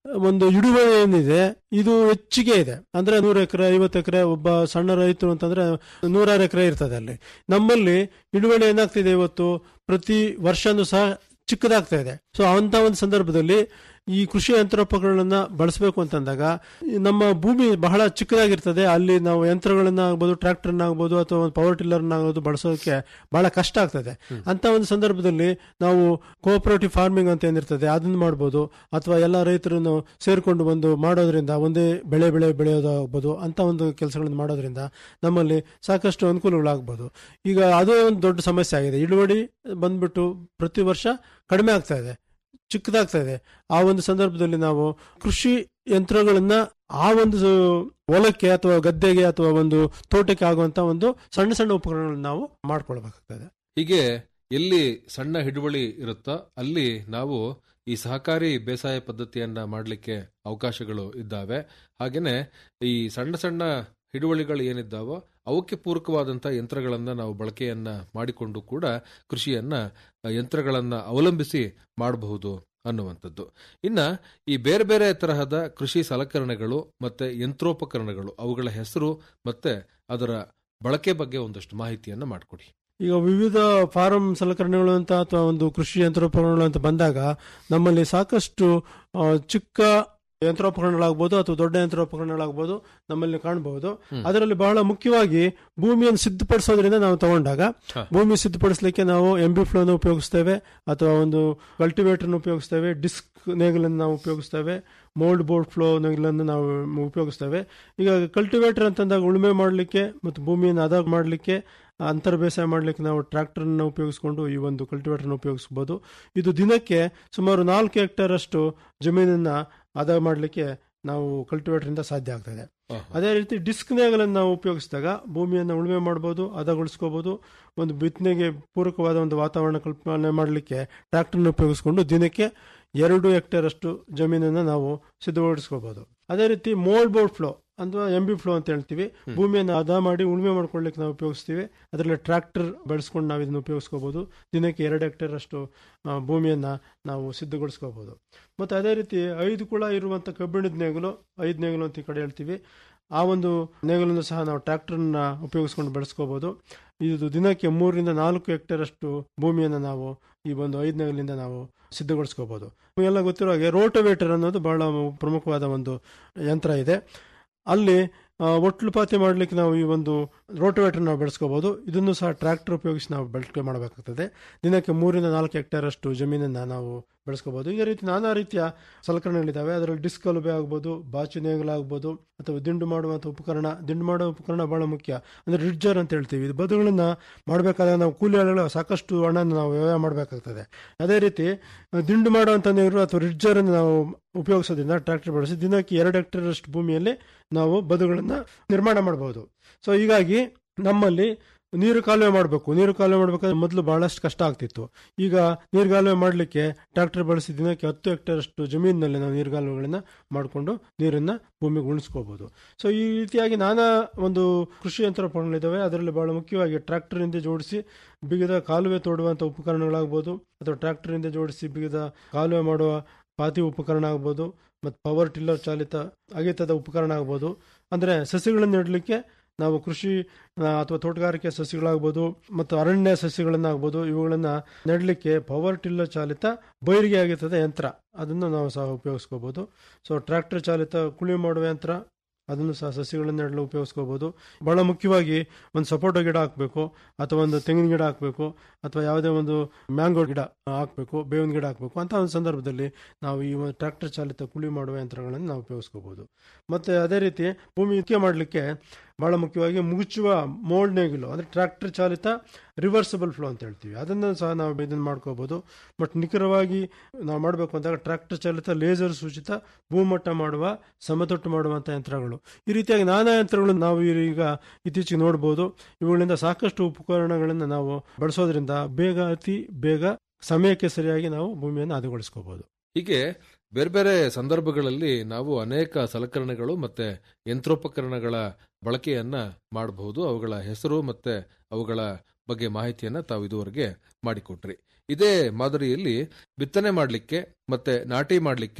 ಒಂದು ಇಳುವರಿ ಏನಿದೆ ಇದು ಹೆಚ್ಚಿಗೆ ಇದೆ ಅಂದ್ರೆ ನೂರು ಎಕರೆ ಐವತ್ತು ಎಕರೆ ಒಬ್ಬ ಸಣ್ಣ ರೈತರು ಅಂತಂದ್ರೆ ನೂರಾರು ಎಕರೆ ಇರ್ತದೆ ಅಲ್ಲಿ ನಮ್ಮಲ್ಲಿ ಇಳುವರಿ ಏನಾಗ್ತಿದೆ ಇವತ್ತು ಪ್ರತಿ ವರ್ಷನೂ ಸಹ ಚಿಕ್ಕದಾಗ್ತಾ ಇದೆ ಸೊ ಅಂತ ಒಂದು ಸಂದರ್ಭದಲ್ಲಿ ಈ ಕೃಷಿ ಯಂತ್ರೋಪಕರಣಗಳನ್ನ ಬಳಸಬೇಕು ಅಂತಂದಾಗ ಈ ನಮ್ಮ ಭೂಮಿ ಬಹಳ ಚಿಕ್ಕದಾಗಿರ್ತದೆ ಅಲ್ಲಿ ನಾವು ಯಂತ್ರಗಳನ್ನ ಆಗ್ಬೋದು ಟ್ರ್ಯಾಕ್ಟರ್ನ ಆಗ್ಬೋದು ಅಥವಾ ಒಂದು ಪವರ್ ಟಿಲ್ಲರ್ನ ಆಗ್ಬೋದು ಬಳಸೋದಕ್ಕೆ ಬಹಳ ಕಷ್ಟ ಆಗ್ತದೆ ಅಂತ ಒಂದು ಸಂದರ್ಭದಲ್ಲಿ ನಾವು ಕೋಆಪರೇಟಿವ್ ಫಾರ್ಮಿಂಗ್ ಅಂತ ಏನಿರ್ತದೆ ಅದನ್ನ ಮಾಡ್ಬೋದು ಅಥವಾ ಎಲ್ಲ ರೈತರನ್ನು ಸೇರ್ಕೊಂಡು ಬಂದು ಮಾಡೋದ್ರಿಂದ ಒಂದೇ ಬೆಳೆ ಬೆಳೆ ಬೆಳೆಯೋದಾಗ್ಬೋದು ಅಂತ ಒಂದು ಕೆಲಸಗಳನ್ನು ಮಾಡೋದ್ರಿಂದ ನಮ್ಮಲ್ಲಿ ಸಾಕಷ್ಟು ಅನುಕೂಲಗಳಾಗ್ಬೋದು ಈಗ ಅದೇ ಒಂದು ದೊಡ್ಡ ಸಮಸ್ಯೆ ಆಗಿದೆ ಇಳುವರಿ ಬಂದ್ಬಿಟ್ಟು ಪ್ರತಿ ವರ್ಷ ಕಡಿಮೆ ಆಗ್ತಾ ಇದೆ ಚಿಕ್ಕದಾಗ್ತಾ ಇದೆ ಆ ಒಂದು ಸಂದರ್ಭದಲ್ಲಿ ನಾವು ಕೃಷಿ ಯಂತ್ರಗಳನ್ನ ಆ ಒಂದು ಹೊಲಕ್ಕೆ ಅಥವಾ ಗದ್ದೆಗೆ ಅಥವಾ ಒಂದು ತೋಟಕ್ಕೆ ಆಗುವಂತ ಒಂದು ಸಣ್ಣ ಸಣ್ಣ ಉಪಕರಣಗಳನ್ನ ನಾವು ಮಾಡ್ಕೊಳ್ಬೇಕಾಗ್ತದೆ ಹೀಗೆ ಎಲ್ಲಿ ಸಣ್ಣ ಹಿಡುವಳಿ ಇರುತ್ತೋ ಅಲ್ಲಿ ನಾವು ಈ ಸಹಕಾರಿ ಬೇಸಾಯ ಪದ್ಧತಿಯನ್ನ ಮಾಡಲಿಕ್ಕೆ ಅವಕಾಶಗಳು ಇದ್ದಾವೆ ಹಾಗೇನೆ ಈ ಸಣ್ಣ ಸಣ್ಣ ಹಿಡುವಳಿಗಳು ಏನಿದ್ದಾವೋ ಅವಕ್ಕೆ ಪೂರಕವಾದಂತಹ ಯಂತ್ರಗಳನ್ನ ನಾವು ಬಳಕೆಯನ್ನ ಮಾಡಿಕೊಂಡು ಕೂಡ ಕೃಷಿಯನ್ನ ಆ, ಯಂತ್ರಗಳನ್ನ ಅವಲಂಬಿಸಿ ಮಾಡಬಹುದು ಅನ್ನುವಂಥದ್ದು ಇನ್ನ ಈ ಬೇರೆ ಬೇರೆ ತರಹದ ಕೃಷಿ ಸಲಕರಣೆಗಳು ಮತ್ತೆ ಯಂತ್ರೋಪಕರಣಗಳು ಅವುಗಳ ಹೆಸರು ಮತ್ತೆ ಅದರ ಬಳಕೆ ಬಗ್ಗೆ ಒಂದಷ್ಟು ಮಾಹಿತಿಯನ್ನ ಮಾಡಿಕೊಡಿ ಈಗ ವಿವಿಧ ಫಾರಂ ಸಲಕರಣೆಗಳು ಅಂತ ಅಥವಾ ಒಂದು ಕೃಷಿ ಯಂತ್ರೋಪಕರಣಗಳು ಅಂತ ಬಂದಾಗ ನಮ್ಮಲ್ಲಿ ಸಾಕಷ್ಟು ಆ, ಚಿಕ್ಕ ಯಂತ್ರೋಪಕರಣಗಳಾಗ್ಬೋದು ಅಥವಾ ದೊಡ್ಡ ಯಂತ್ರೋಪಕರಣಗಳಾಗ್ಬೋದು ನಮ್ಮಲ್ಲಿ ಕಾಣಬಹುದು ಅದರಲ್ಲಿ ಬಹಳ ಮುಖ್ಯವಾಗಿ ಭೂಮಿಯನ್ನು ಸಿದ್ಧಪಡಿಸೋದ್ರಿಂದ ನಾವು ತಗೊಂಡಾಗ ಹ. ಭೂಮಿ ಸಿದ್ಧಪಡಿಸಲಿಕ್ಕೆ ನಾವು ಎಂಬಿ ಫ್ಲೋನ ಉಪಯೋಗಿಸ್ತೇವೆ ಅಥವಾ ಒಂದು ಕಲ್ಟಿವೇಟರ್ನ ಉಪಯೋಗಿಸ್ತೇವೆ ಡಿಸ್ಕ್ ನೇಗಿಲನ್ನು ನಾವು ಉಪಯೋಗಿಸ್ತೇವೆ ಮೋಲ್ಡ್ ಬೋರ್ಡ್ ಫ್ಲೋ ನೇಗಿಲನ್ನು ನಾವು ಉಪಯೋಗಿಸ್ತೇವೆ ಈಗ ಕಲ್ಟಿವೇಟರ್ ಅಂತಂದಾಗ ಉಳುಮೆ ಮಾಡಲಿಕ್ಕೆ ಮತ್ತು ಭೂಮಿಯನ್ನು ಹದ ಮಾಡಲಿಕ್ಕೆ ಅಂತರ ಬೇಸಾಯ ಮಾಡಲಿಕ್ಕೆ ನಾವು ಟ್ರ್ಯಾಕ್ಟರ್ನ ಉಪಯೋಗಿಸ್ಕೊಂಡು ಈ ಒಂದು ಕಲ್ಟಿವೇಟರ್ನ ಉಪಯೋಗಿಸ್ಬೋದು ಇದು ದಿನಕ್ಕೆ ಸುಮಾರು ನಾಲ್ಕು ಹೆಕ್ಟೇರ್ ಅಷ್ಟು ಜಮೀನನ್ನ ಹದ ಮಾಡಲಿಕ್ಕೆ ನಾವು ಕಲ್ಟಿವೇಟರಿಂದ ಸಾಧ್ಯ ಆಗ್ತದೆ ಅದೇ ರೀತಿ ಡಿಸ್ಕ್ ನೇಗಳನ್ನು ನಾವು ಉಪಯೋಗಿಸಿದಾಗ ಭೂಮಿಯನ್ನು ಉಳುಮೆ ಮಾಡ್ಬೋದು ಹದಗೊಳಿಸ್ಕೋಬಹುದು ಒಂದು ಬಿತ್ತನೆಗೆ ಪೂರಕವಾದ ಒಂದು ವಾತಾವರಣ ಕಲ್ಪನೆ ಮಾಡಲಿಕ್ಕೆ ಟ್ರ್ಯಾಕ್ಟರ್ನ ಉಪಯೋಗಿಸ್ಕೊಂಡು ದಿನಕ್ಕೆ ಎರಡು ಹೆಕ್ಟೇರ್ ಅಷ್ಟು ಜಮೀನನ್ನು ನಾವು ಸಿದ್ಧಗೊಳಿಸ್ಕೋಬಹುದು ಅದೇ ರೀತಿ ಮೋಲ್ಡ್ ಬೋರ್ಡ್ ಫ್ಲೋ ಅಥವಾ ಎಂ ಬಿ ಫ್ಲೋ ಅಂತ ಹೇಳ್ತೀವಿ ಭೂಮಿಯನ್ನು ಹದ ಮಾಡಿ ಉಳುಮೆ ಮಾಡ್ಕೊಳ್ಳಿಕ್ಕೆ ನಾವು ಉಪಯೋಗಿಸ್ತೀವಿ ಅದರಲ್ಲಿ ಟ್ರ್ಯಾಕ್ಟರ್ ಬಳಸ್ಕೊಂಡು ನಾವು ಇದನ್ನು ಉಪಯೋಗಿಸ್ಕೋಬಹುದು ದಿನಕ್ಕೆ ಎರಡು ಹೆಕ್ಟೇರ್ ಅಷ್ಟು ಆ, ಭೂಮಿಯನ್ನ ನಾವು ಸಿದ್ಧಗೊಳಿಸ್ಕೋಬಹುದು ಮತ್ತು ಅದೇ ರೀತಿ ಐದು ಕುಳ ಇರುವಂಥ ಕಬ್ಬಿಣದ ನೇಗಿಲು ಐದು ನೇಗಿಲು ಅಂತ ಈ ಕಡೆ ಹೇಳ್ತೀವಿ ಆ ಒಂದು ನೇಗಿಲನ್ನು ಸಹ ನಾವು ಟ್ರ್ಯಾಕ್ಟರ್ನ ಉಪಯೋಗಿಸ್ಕೊಂಡು ಬೆಳೆಸ್ಕೋಬಹುದು ಇದು ದಿನಕ್ಕೆ ಮೂರರಿಂದ ನಾಲ್ಕು ಹೆಕ್ಟೇರ್ ಅಷ್ಟು ಭೂಮಿಯನ್ನು ನಾವು ಈ ಒಂದು ಐದು ನೇಗಿಲಿಂದ ನಾವು ಸಿದ್ಧಗೊಳಿಸ್ಕೋಬಹುದು ನಿಮಗೆಲ್ಲ ಗೊತ್ತಿರೋ ಹಾಗೆ ರೋಟೋವೇಟರ್ ಅನ್ನೋದು ಬಹಳ ಪ್ರಮುಖವಾದ ಒಂದು ಯಂತ್ರ ಇದೆ ಅಲ್ಲಿ ಆ, ಒಟ್ಲುಪಾತಿ ಮಾಡಲಿಕ್ಕೆ ನಾವು ಈ ಒಂದು ರೋಟೋವೇಟರ್ ನಾವು ಬೆಳೆಸ್ಕೋಬಹುದು ಇದನ್ನು ಸಹ ಟ್ರ್ಯಾಕ್ಟರ್ ಉಪಯೋಗಿಸಿ ನಾವು ಬಳಕೆ ಮಾಡಬೇಕಾಗ್ತದೆ ದಿನಕ್ಕೆ ಮೂರಿಂದ ನಾಲ್ಕು ಹೆಕ್ಟೇರ್ ಅಷ್ಟು ಜಮೀನನ್ನು ನಾವು ಬೆಳೆಸ್ಕೋಬಹುದು ಈ ರೀತಿ ನಾನಾ ರೀತಿಯ ಸಲಕರಣೆಗಳಿದ್ದಾವೆ ಅದರಲ್ಲಿ ಡಿಸ್ಕ್ ಅಲುಬೆ ಆಗ್ಬೋದು ಬಾಚು ನೇಗಲಾಗ್ಬೋದು ಅಥವಾ ದಿಂಡು ಮಾಡುವಂಥ ಉಪಕರಣ ದಿಂಡು ಮಾಡುವ ಉಪಕರಣ ಬಹಳ ಮುಖ್ಯ ಅಂದ್ರೆ ರಿಡ್ಜರ್ ಅಂತ ಹೇಳ್ತೀವಿ ಇದು ಬದುಗಳನ್ನ ಮಾಡಬೇಕಾದ್ರೆ ನಾವು ಕೂಲಿ ಆಳುಗಳ ಸಾಕಷ್ಟು ಹಣನ ನಾವು ವ್ಯಯ ಮಾಡಬೇಕಾಗ್ತದೆ ಅದೇ ರೀತಿ ಆ, ದಿಂಡು ಮಾಡುವಂಥ ನೀರು ಅಥವಾ ರಿಡ್ಜರ್ ಅನ್ನು ನಾವು ಉಪಯೋಗಿಸೋದ್ರಿಂದ ಟ್ರ್ಯಾಕ್ಟರ್ ಬಳಸಿ ದಿನಕ್ಕೆ ಎರಡು ಹೆಕ್ಟೇರ್ ಅಷ್ಟು ಭೂಮಿಯಲ್ಲಿ ನಾವು ಬದುಗಳನ್ನ ನಿರ್ಮಾಣ ಮಾಡಬಹುದು ಸೊ ಹೀಗಾಗಿ ನಮ್ಮಲ್ಲಿ ನೀರು ಕಾಲುವೆ ಮಾಡಬೇಕು ನೀರು ಕಾಲುವೆ ಮಾಡಬೇಕಾದ್ರೆ ಮೊದಲು ಬಹಳಷ್ಟು ಕಷ್ಟ ಆಗ್ತಿತ್ತು ಈಗ ನೀರು ಕಾಲುವೆ ಮಾಡಲಿಕ್ಕೆ ಟ್ರ್ಯಾಕ್ಟರ್ ಬಳಸಿ ದಿನಕ್ಕೆ ಹತ್ತು ಹೆಕ್ಟೇರ್ ಅಷ್ಟು ಜಮೀನಿನಲ್ಲಿ ನಾವು ನೀರು ಕಾಲುವೆಗಳನ್ನ ಮಾಡಿಕೊಂಡು ನೀರನ್ನ ಭೂಮಿಗೆ ಉಣಿಸ್ಕೋಬಹುದು ಸೊ ಈ ರೀತಿಯಾಗಿ ನಾನಾ ಒಂದು ಕೃಷಿ ಯಂತ್ರೋಪಕರಣಗಳಿದ್ದಾವೆ ಅದರಲ್ಲಿ ಬಹಳ ಮುಖ್ಯವಾಗಿ ಟ್ರ್ಯಾಕ್ಟರ್ನಿಂದ ಜೋಡಿಸಿ ಬಿಗಿದ ಕಾಲುವೆ ತೋಡುವಂಥ ಉಪಕರಣಗಳಾಗ್ಬೋದು ಅಥವಾ ಟ್ರ್ಯಾಕ್ಟರ್ನಿಂದ ಜೋಡಿಸಿ ಬಿಗಿದ ಕಾಲುವೆ ಮಾಡುವ ಪಾತಿ ಉಪಕರಣ ಆಗ್ಬೋದು ಮತ್ತು ಪವರ್ ಟಿಲ್ಲರ್ ಚಾಲಿತ ಅಗೆತದ ಉಪಕರಣ ಆಗ್ಬೋದು ಅಂದರೆ ಸಸಿಗಳನ್ನು ನೆಡಲಿಕ್ಕೆ ನಾವು ಕೃಷಿ ಆ, ಅಥವಾ ತೋಟಗಾರಿಕೆ ಸಸ್ಯಗಳಾಗ್ಬೋದು ಮತ್ತು ಅರಣ್ಯ ಸಸ್ಯಗಳನ್ನಾಗ್ಬೋದು ಇವುಗಳನ್ನ ನೆಡಲಿಕ್ಕೆ ಪವರ್ ಟಿಲ್ಲರ್ ಚಾಲಿತ ಬೈರಿಗೆ ಆಗಿರ್ತದೆ ಯಂತ್ರ ಅದನ್ನು ನಾವು ಸಹ ಉಪಯೋಗಿಸ್ಕೋಬಹುದು ಸೊ ಟ್ರ್ಯಾಕ್ಟರ್ ಚಾಲಿತ ಕುಳಿ ಮಾಡುವ ಯಂತ್ರ ಅದನ್ನು ಸಹ ಸಸಿಗಳನ್ನು ನೆಡಲು ಉಪಯೋಗಿಸ್ಕೋಬಹುದು ಬಹಳ ಮುಖ್ಯವಾಗಿ ಒಂದು ಸಪೋಟೊ ಗಿಡ ಹಾಕಬೇಕು ಅಥವಾ ಒಂದು ತೆಂಗಿನ ಗಿಡ ಹಾಕಬೇಕು ಅಥವಾ ಯಾವುದೇ ಒಂದು ಮ್ಯಾಂಗೋ ಗಿಡ ಹಾಕಬೇಕು ಬೇವಿನ ಗಿಡ ಹಾಕಬೇಕು ಅಂತ ಒಂದು ಸಂದರ್ಭದಲ್ಲಿ ನಾವು ಈ ಒಂದು ಟ್ರ್ಯಾಕ್ಟರ್ ಚಾಲಿತ ಕುಳಿ ಮಾಡುವ ಯಂತ್ರಗಳನ್ನು ನಾವು ಉಪಯೋಗಿಸ್ಕೋಬಹುದು ಮತ್ತೆ ಅದೇ ರೀತಿ ಭೂಮಿ ಇಕ್ಕೆ ಮಾಡಲಿಕ್ಕೆ ಬಹಳ ಮುಖ್ಯವಾಗಿ ಮುಗುಚುವ ಮೋಲ್ಡ್ ನೇಗಿಲು ಅಂದ್ರೆ ಟ್ರ್ಯಾಕ್ಟರ್ ಚಾಲಿತ ರಿವರ್ಸಿಬಲ್ ಫ್ಲೋ ಅಂತ ಹೇಳ್ತೀವಿ ಅದನ್ನು ಸಹ ನಾವು ಇದನ್ನು ಮಾಡ್ಕೋಬಹುದು ಬಟ್ ನಿಖರವಾಗಿ ನಾವು ಮಾಡಬೇಕು ಅಂದಾಗ ಟ್ರ್ಯಾಕ್ಟರ್ ಚಾಲಿತ ಲೇಸರ್ ಸೂಚಿತ ಭೂಮಟ್ಟ ಮಾಡುವ ಸಮತಟ್ಟು ಮಾಡುವಂಥ ಯಂತ್ರಗಳು ಈ ರೀತಿಯಾಗಿ ನಾನಾ ಯಂತ್ರಗಳು ನಾವು ಈಗ ಇತ್ತೀಚೆಗೆ ನೋಡಬಹುದು ಇವುಗಳಿಂದ ಸಾಕಷ್ಟು ಉಪಕರಣಗಳನ್ನು ನಾವು ಬಳಸೋದ್ರಿಂದ ಬೇಗ ಅತಿ ಬೇಗ ಸಮಯಕ್ಕೆ ಸರಿಯಾಗಿ ನಾವು ಭೂಮಿಯನ್ನು ಹದಗೊಳಿಸ್ಕೋಬಹುದು ಹೀಗೆ ಬೇರೆ ಬೇರೆ ಸಂದರ್ಭಗಳಲ್ಲಿ ನಾವು ಅನೇಕ ಸಲಕರಣೆಗಳು ಮತ್ತೆ ಯಂತ್ರೋಪಕರಣಗಳ ಬಳಕೆಯನ್ನ ಮಾಡಬಹುದು ಅವುಗಳ ಹೆಸರು ಮತ್ತೆ ಅವುಗಳ ಬಗ್ಗೆ ಮಾಹಿತಿಯನ್ನ ತಾವು ಇದುವರೆಗೆ ಮಾಡಿಕೊಟ್ರಿ ಇದೇ ಮಾದರಿಯಲ್ಲಿ ಬಿತ್ತನೆ ಮಾಡಲಿಕ್ಕೆ ಮತ್ತೆ ನಾಟಿ ಮಾಡಲಿಕ್ಕೆ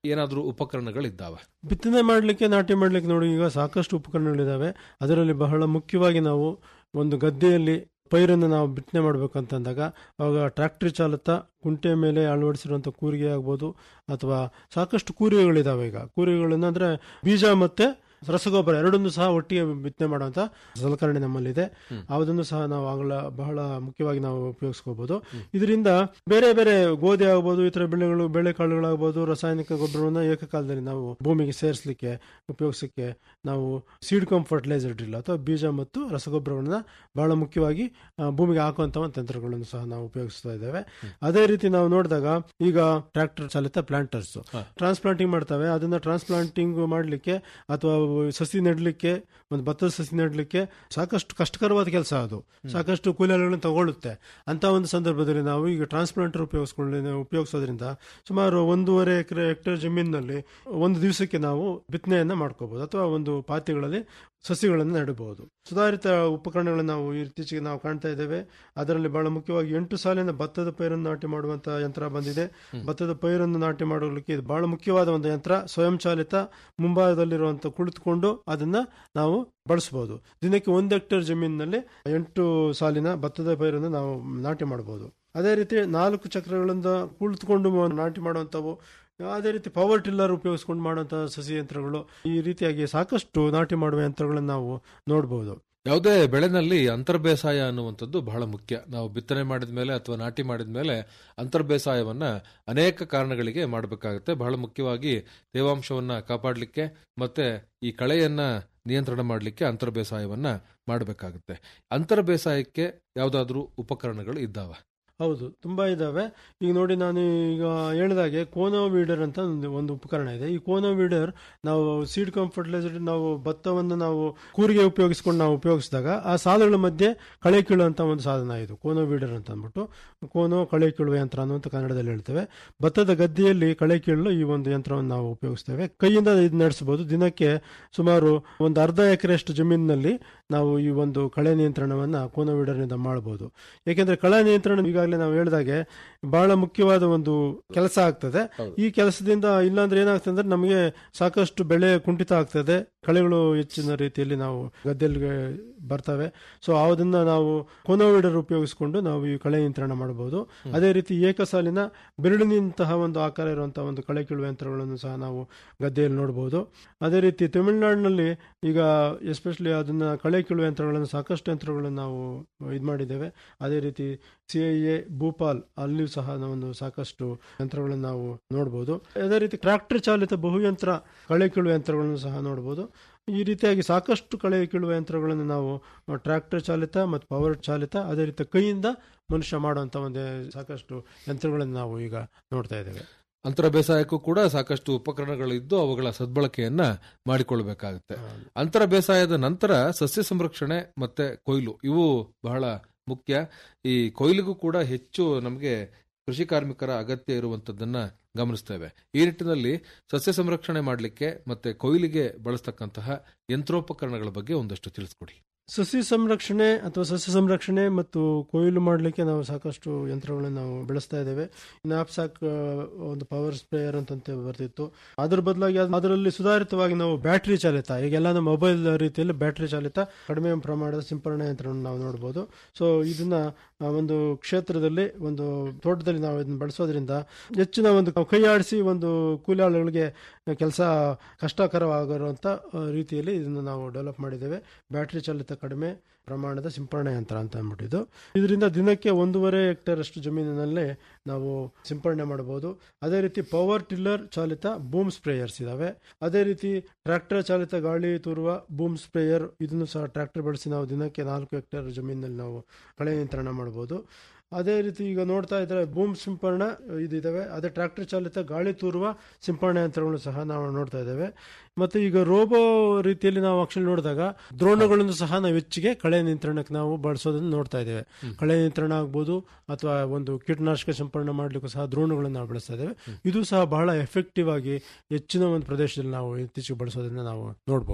ಏನಾದರೂ ಉಪಕರಣಗಳಿದ್ದಾವೆ ಬಿತ್ತನೆ ಮಾಡಲಿಕ್ಕೆ ನಾಟಿ ಮಾಡಲಿಕ್ಕೆ ನೋಡಿ ಈಗ ಸಾಕಷ್ಟು ಉಪಕರಣಗಳಿದ್ದಾವೆ ಅದರಲ್ಲಿ ಬಹಳ ಮುಖ್ಯವಾಗಿ ನಾವು ಒಂದು ಗದ್ದೆಯಲ್ಲಿ ಪೈರನ್ನು ನಾವು ಬಿತ್ತನೆ ಮಾಡಬೇಕಂತಂದಾಗ ಅವಾಗ ಟ್ರ್ಯಾಕ್ಟರ್ ಚಾಲಿತ ಕುಂಟೆ ಮೇಲೆ ಅಳವಡಿಸಿರುವಂಥ ಕೂರಿಗೆ ಆಗ್ಬೋದು ಅಥವಾ ಸಾಕಷ್ಟು ಕೂರಿಗೆಗಳಿದಾವೆ ಈಗ ಕೂರಿಗೆಗಳನ್ನ ಅಂದ್ರೆ ಬೀಜ ಮತ್ತೆ ರಸಗೊಬ್ಬರ ಎರಡನ್ನೂ ಸಹ ಒಟ್ಟಿಗೆ ಬಿತ್ತನೆ ಮಾಡುವಂತ ಸಲಕರಣೆ ನಮ್ಮಲ್ಲಿದೆ ಅದನ್ನು ಸಹ ನಾವು ಆಗಲ ಬಹಳ ಮುಖ್ಯವಾಗಿ ನಾವು ಉಪಯೋಗಿಸ್ಕೋಬಹುದು ಇದರಿಂದ ಬೇರೆ ಬೇರೆ ಗೋಧಿ ಆಗ್ಬೋದು ಇತರ ಬೆಳೆಗಳು ಬೆಳೆಕಾಳುಗಳಾಗ್ಬೋದು ರಾಸಾಯನಿಕ ಗೊಬ್ಬರವನ್ನು ಏಕಕಾಲದಲ್ಲಿ ನಾವು ಭೂಮಿಗೆ ಸೇರಿಸಲಿಕ್ಕೆ ಉಪಯೋಗಿಸಲಿಕ್ಕೆ ನಾವು ಸೀಡ್ ಕಮ್ ಫರ್ಟಿಲೈಸರ್ ಡ್ರಿಲ್ ಅಥವಾ ಬೀಜ ಮತ್ತು ರಸಗೊಬ್ಬರಗಳನ್ನ ಬಹಳ ಮುಖ್ಯವಾಗಿ ಆ, ಭೂಮಿಗೆ ಹಾಕುವಂತ ಒಂದು ತಂತ್ರಗಳನ್ನು ಸಹ ನಾವು ಉಪಯೋಗಿಸ್ತಾ ಇದ್ದೇವೆ ಅದೇ ರೀತಿ ನಾವು ನೋಡಿದಾಗ ಈಗ ಟ್ರ್ಯಾಕ್ಟರ್ ಚಾಲಿತ ಪ್ಲಾಂಟರ್ಸ್ ಟ್ರಾನ್ಸ್ಪ್ಲಾಂಟಿಂಗ್ ಮಾಡ್ತವೆ ಅದನ್ನ ಟ್ರಾನ್ಸ್ಪ್ಲಾಂಟಿಂಗ್ ಮಾಡಲಿಕ್ಕೆ ಅಥವಾ ಸಸಿ ನೆಡಲಿಕ್ಕೆ ಒಂದು ಭತ್ತದ ಸಸಿ ನೆಡಲಿಕ್ಕೆ ಸಾಕಷ್ಟು ಕಷ್ಟಕರವಾದ ಕೆಲಸ ಅದು ಸಾಕಷ್ಟು ಕೂಲಿಗಳನ್ನು ತಗೊಳ್ಳುತ್ತೆ ಅಂತ ಒಂದು ಸಂದರ್ಭದಲ್ಲಿ ನಾವು ಈಗ ಟ್ರಾನ್ಸ್ಪ್ಲಾಂಟರ್ ಉಪಯೋಗಿಸ್ಕೊಳ್ಳಿ ಉಪಯೋಗಿಸೋದ್ರಿಂದ ಸುಮಾರು ಒಂದೂವರೆ ಎಕರೆ ಹೆಕ್ಟೇರ್ ಜಮೀನಿನಲ್ಲಿ ಒಂದು ದಿವಸಕ್ಕೆ ನಾವು ಬಿತ್ತನೆಯನ್ನ ಮಾಡ್ಕೋಬಹುದು ಅಥವಾ ಒಂದು ಪಾತಿಗಳಲ್ಲಿ ಸಸಿಗಳನ್ನು ನೆಡಬಹುದು ಸುಧಾರಿತ ಉಪಕರಣಗಳನ್ನು ನಾವು ಇತ್ತೀಚೆಗೆ ನಾವು ಕಾಣ್ತಾ ಇದ್ದೇವೆ ಅದರಲ್ಲಿ ಬಹಳ ಮುಖ್ಯವಾಗಿ ಎಂಟು ಸಾಲಿನ ಭತ್ತದ ಪೈರನ್ನು ನಾಟಿ ಮಾಡುವಂತಹ ಯಂತ್ರ ಬಂದಿದೆ ಭತ್ತದ ಪೈರನ್ನು ನಾಟಿ ಮಾಡಲಿಕ್ಕೆ ಇದು ಬಹಳ ಮುಖ್ಯವಾದ ಒಂದು ಯಂತ್ರ ಸ್ವಯಂ ಚಾಲಿತ ಮುಂಭಾಗದಲ್ಲಿರುವಂತ ಕುಳಿತುಕೊಂಡು ಅದನ್ನ ನಾವು ಬಳಸಬಹುದು ದಿನಕ್ಕೆ ಒಂದು ಹೆಕ್ಟೇರ್ ಜಮೀನಿನಲ್ಲಿ ಎಂಟು ಸಾಲಿನ ಭತ್ತದ ಪೈರನ್ನು ನಾವು ನಾಟಿ ಮಾಡಬಹುದು ಅದೇ ರೀತಿ ನಾಲ್ಕು ಚಕ್ರಗಳಿಂದ ಕುಳಿತುಕೊಂಡು ನಾಟಿ ಮಾಡುವಂತವು ಅದೇ ರೀತಿ ಪವರ್ ಟಿಲ್ಲರ್ ಉಪಯೋಗಿಸ್ಕೊಂಡು ಮಾಡುವಂತಹ ಸಸಿ ಯಂತ್ರಗಳು ಈ ರೀತಿಯಾಗಿ ಸಾಕಷ್ಟು ನಾಟಿ ಮಾಡುವ ಯಂತ್ರಗಳನ್ನು ನಾವು ನೋಡಬಹುದು ಯಾವುದೇ ಬೆಳೆನಲ್ಲಿ ಅಂತರ್ ಬೇಸಾಯ ಅನ್ನುವಂಥದ್ದು ಬಹಳ ಮುಖ್ಯ ನಾವು ಬಿತ್ತನೆ ಮಾಡಿದ ಮೇಲೆ ಅಥವಾ ನಾಟಿ ಮಾಡಿದ ಮೇಲೆ ಅಂತರ್ ಬೇಸಾಯವನ್ನ ಅನೇಕ ಕಾರಣಗಳಿಗೆ ಮಾಡಬೇಕಾಗುತ್ತೆ ಬಹಳ ಮುಖ್ಯವಾಗಿ ತೇವಾಂಶವನ್ನ ಕಾಪಾಡಲಿಕ್ಕೆ ಮತ್ತೆ ಈ ಕಳೆಯನ್ನ ನಿಯಂತ್ರಣ ಮಾಡಲಿಕ್ಕೆ ಅಂತರ್ ಬೇಸಾಯವನ್ನ ಮಾಡಬೇಕಾಗುತ್ತೆ ಅಂತರ್ ಬೇಸಾಯಕ್ಕೆ ಯಾವುದಾದ್ರೂ ಉಪಕರಣಗಳು ಇದ್ದಾವೆ ಹೌದು ತುಂಬಾ ಇದಾವೆ ಈಗ ನೋಡಿ ನಾನು ಈಗ ಹೇಳಿದಾಗೆ ಕೋನೋ ವೀಡರ್ ಅಂತ ಒಂದು ಒಂದು ಉಪಕರಣ ಇದೆ ಈ ಕೋನೋ ವೀಡರ್ ನಾವು ಸೀಡ್ ಕಮ್ ಫರ್ಟಿಲೈಸರ್ ನಾವು ಭತ್ತವನ್ನು ನಾವು ಕೂರಿಗೆ ಉಪಯೋಗಿಸ್ಕೊಂಡು ನಾವು ಉಪಯೋಗಿಸಿದಾಗ ಆ ಸಾಲುಗಳ ಮಧ್ಯೆ ಕಳೆ ಕೀಳುವಂತ ಒಂದು ಸಾಧನ ಇದು ಕೋನೋ ವೀಡರ್ ಅಂತ ಅಂದ್ಬಿಟ್ಟು ಕೋನೋ ಕಳೆ ಕೀಳುವ ಯಂತ್ರ ಅನ್ನುವಂತ ಕನ್ನಡದಲ್ಲಿ ಹೇಳ್ತೇವೆ ಭತ್ತದ ಗದ್ದೆಯಲ್ಲಿ ಕಳೆ ಕೀಳಲು ಈ ಒಂದು ಯಂತ್ರವನ್ನು ನಾವು ಉಪಯೋಗಿಸ್ತೇವೆ ಕೈಯಿಂದ ಇದು ನಡೆಸಬಹುದು ದಿನಕ್ಕೆ ಸುಮಾರು ಒಂದು ಅರ್ಧ ಎಕರೆಯಷ್ಟು ಜಮೀನಿನಲ್ಲಿ ನಾವು ಈ ಒಂದು ಕಳೆ ನಿಯಂತ್ರಣವನ್ನ ಕೋನೋ ವೀಡರ್ನಿಂದ ಮಾಡಬಹುದು ಏಕೆಂದ್ರೆ ಕಳೆ ನಿಯಂತ್ರಣ ಈಗಾಗಲೇ ನಾವು ಹೇಳಿದಾಗೆ ಬಹಳ ಮುಖ್ಯವಾದ ಒಂದು ಕೆಲಸ ಆಗ್ತದೆ ಈ ಕೆಲಸದಿಂದ ಇಲ್ಲಾಂದ್ರೆ ಏನಾಗ್ತದೆ ಅಂದ್ರೆ ನಮಗೆ ಸಾಕಷ್ಟು ಬೆಳೆ ಕುಂಠಿತ ಆಗ್ತದೆ ಕಳೆಗಳು ಹೆಚ್ಚಿನ ರೀತಿಯಲ್ಲಿ ನಾವು ಗದ್ದೆಯಲ್ಲಿ ಬರ್ತವೆ ಸೊ ಅದನ್ನ ನಾವು ಕೊನೋವಿಡರ್ ಉಪಯೋಗಿಸಿಕೊಂಡು ನಾವು ಈ ಕಳೆ ನಿಯಂತ್ರಣ ಮಾಡಬಹುದು ಅದೇ ರೀತಿ ಏಕಸಾಲಿನ ಬೆರಳಿನಂತಹ ಒಂದು ಆಕಾರ ಇರುವಂತಹ ಒಂದು ಕಳೆ ಕೀಳುವ ಯಂತ್ರಗಳನ್ನು ಸಹ ನಾವು ಗದ್ದೆಯಲ್ಲಿ ನೋಡಬಹುದು ಅದೇ ರೀತಿ ತಮಿಳುನಾಡಿನಲ್ಲಿ ಈಗ ಎಸ್ಪೆಷಲಿ ಅದನ್ನ ಕಳೆ ಕೀಳುವ ಯಂತ್ರಗಳನ್ನು ಸಾಕಷ್ಟು ಯಂತ್ರಗಳನ್ನು ನಾವು ಇದು ಮಾಡಿದ್ದೇವೆ ಅದೇ ರೀತಿ ಸಿ ಐ ಎ ಭೂಪಾಲ್ ಅಲ್ಲಿಯೂ ಸಹ ಒಂದು ಸಾಕಷ್ಟು ಯಂತ್ರಗಳನ್ನು ನಾವು ನೋಡಬಹುದು ಅದೇ ರೀತಿ ಟ್ರಾಕ್ಟರ್ ಚಾಲಿತ ಬಹುಯಂತ್ರ ಕಳೆ ಕೀಳುವ ಯಂತ್ರಗಳನ್ನು ಸಹ ನೋಡಬಹುದು ಈ ರೀತಿಯಾಗಿ ಸಾಕಷ್ಟು ಕಳೆ ಕೀಳುವ ಯಂತ್ರಗಳನ್ನು ನಾವು ಟ್ರ್ಯಾಕ್ಟರ್ ಚಾಲಿತ ಮತ್ತು ಪವರ್ ಚಾಲಿತ ಅದೇ ರೀತಿ ಕೈಯಿಂದ ಮನುಷ್ಯ ಮಾಡುವಂತ ಒಂದು ಸಾಕಷ್ಟು ಯಂತ್ರಗಳನ್ನು ನಾವು ಈಗ ನೋಡ್ತಾ ಇದ್ದೇವೆ ಅಂತರ ಬೇಸಾಯಕ್ಕೂ ಕೂಡ ಸಾಕಷ್ಟು ಉಪಕರಣಗಳಿದ್ದು ಅವುಗಳ ಸದ್ಬಳಕೆಯನ್ನ ಮಾಡಿಕೊಳ್ಬೇಕಾಗುತ್ತೆ ಅಂತರ ಬೇಸಾಯದ ನಂತರ ಸಸ್ಯ ಸಂರಕ್ಷಣೆ ಮತ್ತೆ ಕೊಯ್ಲು ಇವು ಬಹಳ ಮುಖ್ಯ ಈ ಕೊಯ್ಲಿಗೂ ಕೂಡ ಹೆಚ್ಚು ನಮಗೆ ಕೃಷಿ ಕಾರ್ಮಿಕರ ಅಗತ್ಯ ಇರುವಂತದ್ದನ್ನ ಗಮನಿಸ್ತೇವೆ ಈ ನಿಟ್ಟಿನಲ್ಲಿ ಸಸ್ಯ ಸಂರಕ್ಷಣೆ ಮಾಡಲಿಕ್ಕೆ ಮತ್ತೆ ಕೊಯ್ಲಿಗೆ ಬಳಸ್ತಕ್ಕಂತಹ ಯಂತ್ರೋಪಕರಣಗಳ ಬಗ್ಗೆ ಒಂದಷ್ಟು ತಿಳಿಸ್ಕೊಡಿ ಸಸಿ ಸಂರಕ್ಷಣೆ ಅಥವಾ ಸಸ್ಯ ಸಂರಕ್ಷಣೆ ಮತ್ತು ಕೊಯ್ಲು ಮಾಡಲಿಕ್ಕೆ ನಾವು ಸಾಕಷ್ಟು ಯಂತ್ರಗಳನ್ನು ನಾವು ಬೆಳೆಸ್ತಾ ಇದ್ದೇವೆ ನಾಪ್ಸಾಕ್ ಒಂದು ಪವರ್ ಸ್ಪ್ರೇಯರ್ ಅಂತಂತ ಬರ್ತಿತ್ತು ಅದ್ರ ಬದಲಾಗಿ ಅದ್- ಅದರಲ್ಲಿ ಸುಧಾರಿತವಾಗಿ ನಾವು ಬ್ಯಾಟರಿ ಚಾಲಿತ ಈಗೆಲ್ಲ ನಮ್ಮ ಮೊಬೈಲ್ ರೀತಿಯಲ್ಲಿ ಬ್ಯಾಟರಿ ಚಾಲಿತ ಕಡಿಮೆ ಪ್ರಮಾಣದ ಸಿಂಪರಣೆ ಯಂತ್ರವನ್ನು ನಾವು ನೋಡಬಹುದು ಸೊ ಇದನ್ನ ಆ, ಒಂದು ಕ್ಷೇತ್ರದಲ್ಲಿ ಒಂದು ತೋಟದಲ್ಲಿ ನಾವು ಇದನ್ನ ಬಳಸೋದ್ರಿಂದ ಹೆಚ್ಚಿನ ಒಂದು ಕೈ ಆಡಿಸಿ ಒಂದು ಕೂಲಿಯಾಳುಗಳಿಗೆ ಕೆಲಸ ಕಷ್ಟಕರವಾಗಿರುವಂತ ಆ, ರೀತಿಯಲ್ಲಿ ಇದನ್ನು ನಾವು ಡೆವಲಪ್ ಮಾಡಿದ್ದೇವೆ ಬ್ಯಾಟರಿ ಚಾಲಿತ ಕಡಿಮೆ ಪ್ರಮಾಣದ ಸಿಂಪರಣೆ ಯಂತ್ರ ಅಂತ ಅಂದ್ಬಿಟ್ಟಿದ್ದು ಇದರಿಂದ ದಿನಕ್ಕೆ ಒಂದೂವರೆ ಹೆಕ್ಟೇರ್ ಅಷ್ಟು ಜಮೀನಿನಲ್ಲೇ ನಾವು ಸಿಂಪರಣೆ ಮಾಡಬಹುದು ಅದೇ ರೀತಿ ಪವರ್ ಟಿಲ್ಲರ್ ಚಾಲಿತ ಬೂಮ್ ಸ್ಪ್ರೇಯರ್ಸ್ ಇದಾವೆ ಅದೇ ರೀತಿ ಟ್ರ್ಯಾಕ್ಟರ್ ಚಾಲಿತ ಗಾಳಿ ತೂರುವ ಬೂಮ್ ಸ್ಪ್ರೇಯರ್ ಇದನ್ನು ಸಹ ಟ್ರ್ಯಾಕ್ಟರ್ ಬಳಸಿ ನಾವು ದಿನಕ್ಕೆ ನಾಲ್ಕು ಹೆಕ್ಟೇರ್ ಜಮೀನಿನಲ್ಲಿ ನಾವು ಕಳೆ ನಿಯಂತ್ರಣ ಮಾಡಬಹುದು ಅದೇ ರೀತಿ ಈಗ ನೋಡ್ತಾ ಇದ್ರೆ ಬೂಮ್ ಸಿಂಪರಣೆ ಇದಿದ್ದಾವೆ ಅದೇ ಟ್ರ್ಯಾಕ್ಟರ್ ಚಾಲಿತ ಗಾಳಿ ತೂರುವ ಸಿಂಪರಣೆ ಯಂತ್ರಗಳು ಸಹ ನಾವು ನೋಡ್ತಾ ಇದ್ದೇವೆ ಮತ್ತೆ ಈಗ ರೋಬೋ ರೀತಿಯಲ್ಲಿ ನಾವು ಆಕ್ಚುಲಿ ನೋಡಿದಾಗ ದ್ರೋಣಗಳನ್ನು ಸಹ ನಾವು ಹೆಚ್ಚಿಗೆ ಕಳೆ ನಿಯಂತ್ರಣಕ್ಕೆ ನಾವು ಬಳಸೋದನ್ನು ನೋಡ್ತಾ ಇದ್ದೇವೆ ಕಳೆ ನಿಯಂತ್ರಣ ಆಗ್ಬೋದು ಅಥವಾ ಒಂದು ಕೀಟನಾಶಕ ಸಿಂಪರಣೆ ಮಾಡಲಿಕ್ಕೂ ಸಹ ದ್ರೋಣಗಳನ್ನು ನಾವು ಬಳಸ್ತಾ ಇದ್ದೇವೆ ಇದು ಸಹ ಬಹಳ ಎಫೆಕ್ಟಿವ್ ಆಗಿ ಹೆಚ್ಚಿನ ಒಂದು ಪ್ರದೇಶದಲ್ಲಿ ನಾವು ಇತ್ತೀಚೆಗೆ ಬಳಸೋದನ್ನ ನಾವು ನೋಡಬಹುದು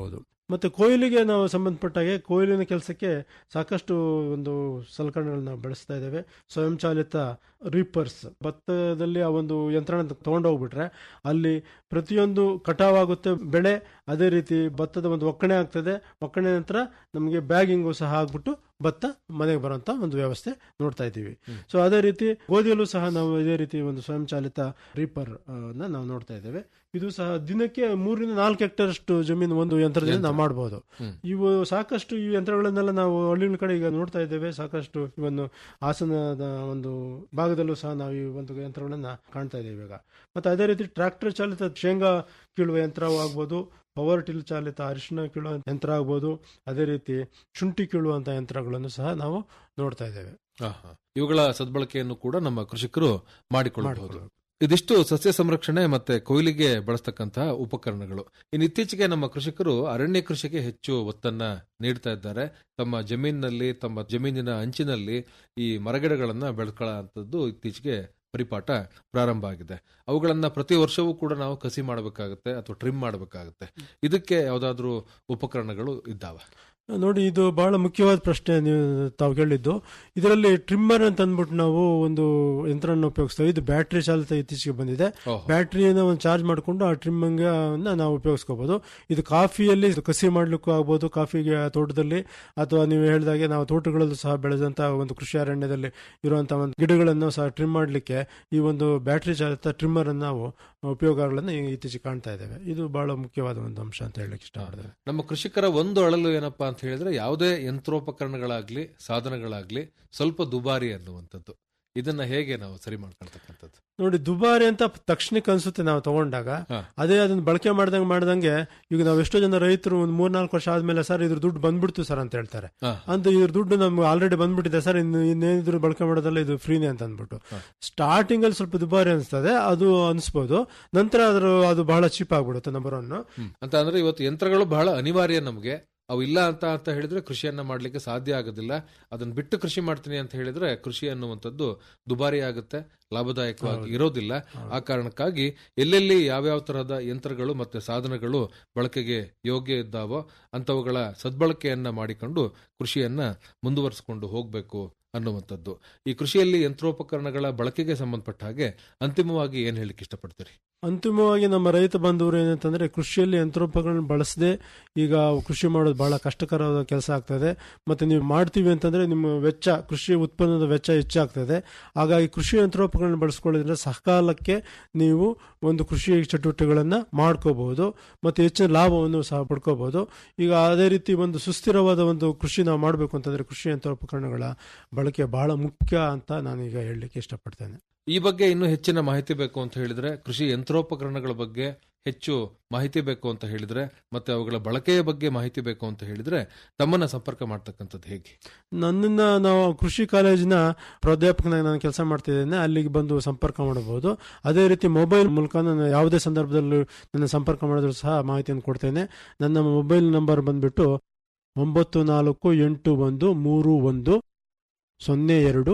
ಮತ್ತೆ ಕೊಯ್ಲಿಗೆ ನಾವು ಸಂಬಂಧಪಟ್ಟಾಗೆ ಕೊಯ್ಲಿನ ಕೆಲಸಕ್ಕೆ ಸಾಕಷ್ಟು ಒಂದು ಸಲಕರಣೆಗಳನ್ನ ನಾವು ಬಳಸ್ತಾ ಇದ್ದೇವೆ ಸ್ವಯಂಚಾಲಿತ ರೀಪರ್ಸ್ ಭತ್ತದಲ್ಲಿ ಆ ಒಂದು ಯಂತ್ರಣ ತಗೊಂಡೋಗ್ಬಿಟ್ರೆ ಅಲ್ಲಿ ಪ್ರತಿಯೊಂದು ಕಟಾವಾಗುತ್ತೆ ಬೆಳೆ ಅದೇ ರೀತಿ ಭತ್ತದ ಒಂದು ಒಕ್ಕಣೆ ಆಗ್ತದೆ ಒಕ್ಕಣೆ ನಂತರ ನಮಗೆ ಬ್ಯಾಗಿಂಗು ಸಹ ಆಗ್ಬಿಟ್ಟು ಭತ್ತ ಮನೆಗೆ ಬರುವಂತ ಒಂದು ವ್ಯವಸ್ಥೆ ನೋಡ್ತಾ ಇದ್ದೀವಿ ಸೊ ಅದೇ ರೀತಿ ಗೋಧಿಯಲ್ಲೂ ಸಹ ನಾವು ಇದೇ ರೀತಿ ಒಂದು ಸ್ವಯಂಚಾಲಿತ ರೀಪರ್ ನಾವು ನೋಡ್ತಾ ಇದ್ದೇವೆ ಇದು ಸಹ ದಿನಕ್ಕೆ ಮೂರರಿಂದ ನಾಲ್ಕು ಹೆಕ್ಟೇರ್ ಅಷ್ಟು ಜಮೀನು ಒಂದು ಯಂತ್ರದಿಂದ ನಾವು ಮಾಡಬಹುದು ಇವು ಸಾಕಷ್ಟು ಈ ಯಂತ್ರಗಳನ್ನೆಲ್ಲ ನಾವು ಹಳ್ಳಿಗಳ ಕಡೆ ಈಗ ನೋಡ್ತಾ ಇದ್ದೇವೆ ಸಾಕಷ್ಟು ಇವನ್ನು ಹಾಸನದ ಒಂದು ಭಾಗದಲ್ಲೂ ಸಹ ನಾವು ಈ ಒಂದು ಯಂತ್ರಗಳನ್ನ ಕಾಣ್ತಾ ಇದ್ದೇವೆ ಈಗ ಮತ್ತೆ ಅದೇ ರೀತಿ ಟ್ರಾಕ್ಟರ್ ಚಾಲಿತ ಶೇಂಗಾ ಕೀಳುವ ಯಂತ್ರವೂ ಆಗ್ಬೋದು ಪವರ್ ಟಿಲ್ ಚಾಲಿತ ಅರಿಶಿನ ಕೀಳುವ ಯಂತ್ರ ಆಗ್ಬೋದು ಅದೇ ರೀತಿ ಶುಂಠಿ ಕೀಳುವಂತ ಯಂತ್ರಗಳನ್ನು ಸಹ ನಾವು ನೋಡ್ತಾ ಇದ್ದೇವೆ ಆಹಾ. ಇವುಗಳ ಸದ್ಬಳಕೆಯನ್ನು ಕೂಡ ನಮ್ಮ ಕೃಷಿಕರು ಮಾಡಿಕೊಳ್ಳಬಹುದು ಮಾಡಿಕೊಳ್ಳಬೇಕು. ಇದಿಷ್ಟು ಸಸ್ಯ ಸಂರಕ್ಷಣೆ ಮತ್ತೆ ಕೊಯ್ಲಿಗೆ ಬಳಸ್ತಕ್ಕಂತಹ ಉಪಕರಣಗಳು ಇನ್ನು ಇತ್ತೀಚೆಗೆ ನಮ್ಮ ಕೃಷಿಕರು ಅರಣ್ಯ ಕೃಷಿಗೆ ಹೆಚ್ಚು ಒತ್ತನ್ನ ನೀಡ್ತಾ ಇದ್ದಾರೆ ತಮ್ಮ ಜಮೀನಿನಲ್ಲಿ ತಮ್ಮ ಜಮೀನಿನ ಅಂಚಿನಲ್ಲಿ ಈ ಮರಗಿಡಗಳನ್ನ ಬೆಳ್ಕೊಳ್ಳುವಂಥದ್ದು ಇತ್ತೀಚೆಗೆ ಪರಿಪಾಠ ಪ್ರಾರಂಭ ಆಗಿದೆ ಅವುಗಳನ್ನ ಪ್ರತಿ ವರ್ಷವೂ ಕೂಡ ನಾವು ಕಸಿ ಮಾಡಬೇಕಾಗುತ್ತೆ ಅಥವಾ ಟ್ರಿಮ್ ಮಾಡಬೇಕಾಗುತ್ತೆ ಇದಕ್ಕೆ ಯಾವ್ದಾದ್ರು ಉಪಕರಣಗಳು ಇದ್ದಾವ ನೋಡಿ ಇದು ಬಹಳ ಮುಖ್ಯವಾದ ಪ್ರಶ್ನೆ ನೀವು ತಾವು ಕೇಳಿದ್ದು ಇದರಲ್ಲಿ ಟ್ರಿಮ್ಮರ್ ಅಂತ ಅಂದ್ಬಿಟ್ಟು ನಾವು ಒಂದು ಯಂತ್ರನ ಉಪಯೋಗಿಸ್ತೇವೆ ಇದು ಬ್ಯಾಟ್ರಿ ಚಾಲಿತ ಇತ್ತೀಚೆಗೆ ಬಂದಿದೆ ಓಹೋ. ಬ್ಯಾಟ್ರಿಯನ್ನು ಒಂದು ಚಾರ್ಜ್ ಮಾಡಿಕೊಂಡು ಆ ಟ್ರಿಮ್ಮಿಂಗ್ ನಾವು ಉಪಯೋಗಿಸ್ಕೋಬಹುದು ಇದು ಕಾಫಿಯಲ್ಲಿ ಕಸಿ ಮಾಡ್ಲಿಕ್ಕೂ ಆಗ್ಬೋದು ಕಾಫಿಗೆ ತೋಟದಲ್ಲಿ ಅಥವಾ ನೀವು ಹೇಳಿದಾಗೆ ನಾವು ತೋಟಗಳಲ್ಲೂ ಸಹ ಬೆಳೆದಂತಹ ಒಂದು ಕೃಷಿ ಅರಣ್ಯದಲ್ಲಿ ಇರುವಂತಹ ಒಂದು ಗಿಡಗಳನ್ನು ಸಹ ಟ್ರಿಮ್ ಮಾಡಲಿಕ್ಕೆ ಈ ಒಂದು ಬ್ಯಾಟ್ರಿ ಚಾಲಿತ ಟ್ರಿಮ್ಮರ್ ಅನ್ನು ನಾವು ಉಪಯೋಗಗಳನ್ನು ಇತ್ತೀಚೆಗೆ ಕಾಣ್ತಾ ಇದ್ದೇವೆ ಇದು ಬಹಳ ಮುಖ್ಯವಾದ ಒಂದು ಅಂಶ ಅಂತ ಹೇಳಲಿಕ್ಕೆ ಇಷ್ಟಪಡ್ತೇವೆ ನಮ್ಮ ಕೃಷಿಕರ ಒಂದು ಅಳಲು ಏನಪ್ಪಾ ಅಂತ ಹೇಳಿದ್ರೆ ಯಾವುದೇ ಯಂತ್ರೋಪಕರಣಗಳಾಗ್ಲಿ ಸಾಧನಗಳಾಗ್ಲಿ ಸ್ವಲ್ಪ ದುಬಾರಿ ಅನ್ನುವಂಥದ್ದು ಇದನ್ನ ಹೇಗೆ ನಾವು ಸರಿ ಮಾಡ್ಕೊಳ್ತಕ್ಕಂಥದ್ದು ನೋಡಿ ದುಬಾರಿ ಅಂತ ತಕ್ಷಣಕ್ಕೆ ಅನ್ಸುತ್ತೆ ನಾವು ತಗೊಂಡಾಗ ಹಾ. ಅದೇ ಅದನ್ನ ಬಳಕೆ ಮಾಡ್ದಂಗೆ ಮಾಡ್ದಂಗೆ ಈಗ ನಾವು ಎಷ್ಟೋ ಜನ ರೈತರು ಒಂದು ಮೂರ್ನಾಲ್ಕು ವರ್ಷ ಆದ್ಮೇಲೆ ಸರ್ ಇದ್ರ ದುಡ್ಡು ಬಂದ್ಬಿಡ್ತು ಸರ್ ಅಂತ ಹೇಳ್ತಾರೆ ಹಾ. ಅಂತ ಇದ್ರ ದುಡ್ಡು ನಮ್ಗೆ ಆಲ್ರೆಡಿ ಬಂದ್ಬಿಟ್ಟಿದೆ ಸರ್ ಇನ್ನು ಇನ್ನೇನಿದ್ರು ಬಳಕೆ ಮಾಡೋದಲ್ಲ ಇದು ಫ್ರೀನೇ ಅಂತ ಅಂದ್ಬಿಟ್ಟು ಸ್ಟಾರ್ಟಿಂಗ್ ಅಲ್ಲಿ ಸ್ವಲ್ಪ ದುಬಾರಿ ಅನಿಸ್ತದೆ ಅದು ಅನಿಸ್ಬೋದು ನಂತರ ಅದ್ರ ಅದು ಬಹಳ ಚೀಪ್ ಆಗ್ಬಿಡುತ್ತೆ ನಂಬರ್ ಒನ್ ಅಂತ ಅಂದ್ರೆ ಇವತ್ತು ಯಂತ್ರಗಳು ಬಹಳ ಅನಿವಾರ್ಯ ನಮಗೆ ಅವು ಇಲ್ಲ ಅಂತ ಅಂತ ಹೇಳಿದ್ರೆ ಕೃಷಿಯನ್ನ ಮಾಡ್ಲಿಕ್ಕೆ ಸಾಧ್ಯ ಆಗೋದಿಲ್ಲ ಅದನ್ನ ಬಿಟ್ಟು ಕೃಷಿ ಮಾಡ್ತೀನಿ ಅಂತ ಹೇಳಿದ್ರೆ ಕೃಷಿ ಅನ್ನುವಂಥದ್ದು ದುಬಾರಿ ಆಗುತ್ತೆ ಲಾಭದಾಯಕವಾಗಿ ಇರೋದಿಲ್ಲ ಆ ಕಾರಣಕ್ಕಾಗಿ ಎಲ್ಲೆಲ್ಲಿ ಯಾವ್ಯಾವ ತರಹದ ಯಂತ್ರಗಳು ಮತ್ತೆ ಸಾಧನಗಳು ಬಳಕೆಗೆ ಯೋಗ್ಯ ಇದ್ದಾವೋ ಅಂತವುಗಳ ಸದ್ಬಳಕೆಯನ್ನ ಮಾಡಿಕೊಂಡು ಕೃಷಿಯನ್ನ ಮುಂದುವರಿಸಿಕೊಂಡು ಹೋಗಬೇಕು ಅನ್ನುವಂಥದ್ದು ಈ ಕೃಷಿಯಲ್ಲಿ ಯಂತ್ರೋಪಕರಣಗಳ ಬಳಕೆಗೆ ಸಂಬಂಧಪಟ್ಟ ಹಾಗೆ ಅಂತಿಮವಾಗಿ ಏನ್ ಹೇಳಿಕ್ಕೆ ಇಷ್ಟಪಡ್ತೀರಿ ಅಂತಿಮವಾಗಿ ನಮ್ಮ ರೈತ ಬಾಂಧವರು ಏನಂತಂದ್ರೆ ಕೃಷಿಯಲ್ಲಿ ಯಂತ್ರೋಪಕರಣ ಬಳಸದೆ ಈಗ ಕೃಷಿ ಮಾಡೋದು ಬಹಳ ಕಷ್ಟಕರವಾದ ಕೆಲಸ ಆಗ್ತದೆ ಮತ್ತೆ ನೀವು ಮಾಡ್ತೀವಿ ಅಂತಂದ್ರೆ ನಿಮ್ಮ ವೆಚ್ಚ ಕೃಷಿ ಉತ್ಪನ್ನದ ವೆಚ್ಚ ಹೆಚ್ಚಾಗ್ತದೆ ಹಾಗಾಗಿ ಕೃಷಿ ಯಂತ್ರೋಪಕರಣ ಬಳಸ್ಕೊಳ್ಳೋದ್ರಿಂದ ಸಕಾಲಕ್ಕೆ ನೀವು ಒಂದು ಕೃಷಿ ಚಟುವಟಿಕೆಗಳನ್ನ ಮಾಡ್ಕೋಬಹುದು ಮತ್ತೆ ಹೆಚ್ಚಿನ ಲಾಭವನ್ನು ಸಹ ಪಡ್ಕೋಬಹುದು ಈಗ ಅದೇ ರೀತಿ ಒಂದು ಸುಸ್ಥಿರವಾದ ಒಂದು ಕೃಷಿ ನಾವು ಮಾಡಬೇಕು ಅಂತಂದ್ರೆ ಕೃಷಿ ಯಂತ್ರೋಪಕರಣಗಳ ಬಳಕೆ ಬಹಳ ಮುಖ್ಯ ಅಂತ ನಾನೀಗ ಹೇಳಲಿಕ್ಕೆ ಇಷ್ಟಪಡ್ತೇನೆ ಈ ಬಗ್ಗೆ ಇನ್ನೂ ಹೆಚ್ಚಿನ ಮಾಹಿತಿ ಬೇಕು ಅಂತ ಹೇಳಿದ್ರೆ ಕೃಷಿ ಯಂತ್ರೋಪಕರಣಗಳ ಬಗ್ಗೆ ಹೆಚ್ಚು ಮಾಹಿತಿ ಬೇಕು ಅಂತ ಹೇಳಿದ್ರೆ ಮತ್ತೆ ಅವುಗಳ ಬಳಕೆಯ ಬಗ್ಗೆ ಮಾಹಿತಿ ಬೇಕು ಅಂತ ಹೇಳಿದ್ರೆ ತಮ್ಮನ್ನ ಸಂಪರ್ಕ ಮಾಡ್ತಕ್ಕಂಥದ್ದು ಹೇಗೆ ನನ್ನನ್ನ ನಾವು ಕೃಷಿ ಕಾಲೇಜಿನ ಪ್ರಾಧ್ಯಾಪಕನಾಗಿ ನಾನು ಕೆಲಸ ಮಾಡ್ತಿದ್ದೇನೆ ಅಲ್ಲಿಗೆ ಬಂದು ಸಂಪರ್ಕ ಮಾಡಬಹುದು ಅದೇ ರೀತಿ ಮೊಬೈಲ್ ಮೂಲಕ ನಾನು ಯಾವುದೇ ಸಂದರ್ಭದಲ್ಲೂ ನನ್ನ ಸಂಪರ್ಕ ಮಾಡಿದ್ರು ಸಹ ಮಾಹಿತಿಯನ್ನು ಕೊಡ್ತೇನೆ ನನ್ನ ಮೊಬೈಲ್ ನಂಬರ್ ಬಂದ್ಬಿಟ್ಟು ಒಂಬತ್ತು ನಾಲ್ಕು ಎಂಟು ಒಂದು ಮೂರು ಒಂದು ಸೊನ್ನೆ ಎರಡು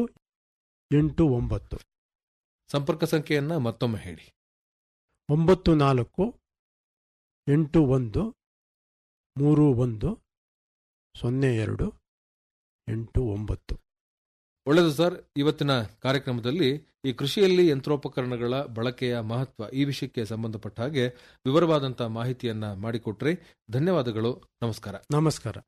ಎಂಟು ಒಂಬತ್ತು ಸಂಪರ್ಕ ಸಂಖ್ಯೆಯನ್ನ ಮತ್ತೊಮ್ಮೆ ಹೇಳಿ ಒಂಬತ್ತು ನಾಲ್ಕು ಎಂಟು ಒಂದು ಮೂರು ಒಂದು ಸೊನ್ನೆ ಎರಡು ಎಂಟು ಒಂಬತ್ತು ಒಳ್ಳೆಯದು ಸರ್ ಇವತ್ತಿನ ಕಾರ್ಯಕ್ರಮದಲ್ಲಿ ಈ ಕೃಷಿಯಲ್ಲಿ ಯಂತ್ರೋಪಕರಣಗಳ ಬಳಕೆಯ ಮಹತ್ವ ಈ ವಿಷಯಕ್ಕೆ ಸಂಬಂಧಪಟ್ಟ ಹಾಗೆ ವಿವರವಾದಂತಹ ಮಾಹಿತಿಯನ್ನ ಮಾಡಿಕೊಟ್ರಿ ಧನ್ಯವಾದಗಳು ನಮಸ್ಕಾರ ನಮಸ್ಕಾರ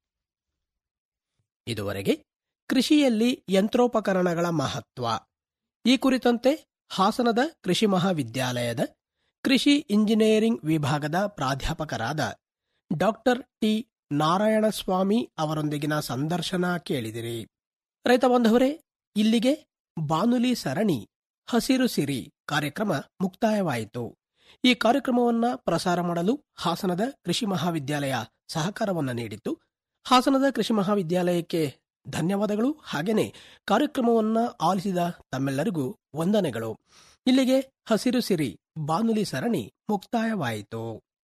ಇದುವರೆಗೆ ಕೃಷಿಯಲ್ಲಿ ಯಂತ್ರೋಪಕರಣಗಳ ಮಹತ್ವ ಈ ಕುರಿತಂತೆ ಹಾಸನದ ಕೃಷಿ ಮಹಾವಿದ್ಯಾಲಯದ ಕೃಷಿ ಇಂಜಿನಿಯರಿಂಗ್ ವಿಭಾಗದ ಪ್ರಾಧ್ಯಾಪಕರಾದ ಡಾಕ್ಟರ್ ಟಿ ನಾರಾಯಣಸ್ವಾಮಿ ಅವರೊಂದಿಗಿನ ಸಂದರ್ಶನ ಕೇಳಿದಿರಿ ರೈತ ಬಾಂಧವರೇ ಇಲ್ಲಿಗೆ ಬಾನುಲಿ ಸರಣಿ ಹಸಿರು ಸಿರಿ ಕಾರ್ಯಕ್ರಮ ಮುಕ್ತಾಯವಾಯಿತು ಈ ಕಾರ್ಯಕ್ರಮವನ್ನ ಪ್ರಸಾರ ಮಾಡಲು ಹಾಸನದ ಕೃಷಿ ಮಹಾವಿದ್ಯಾಲಯ ಸಹಕಾರವನ್ನ ನೀಡಿತ್ತು ಹಾಸನದ ಕೃಷಿ ಮಹಾವಿದ್ಯಾಲಯಕ್ಕೆ ಧನ್ಯವಾದಗಳು ಹಾಗೇನೆ ಕಾರ್ಯಕ್ರಮವನ್ನ ಆಲಿಸಿದ ತಮ್ಮೆಲ್ಲರಿಗೂ ವಂದನೆಗಳು ಇಲ್ಲಿಗೆ ಹಸಿರು ಸಿರಿ ಬಾನುಲಿ ಸರಣಿ ಮುಕ್ತಾಯವಾಯಿತು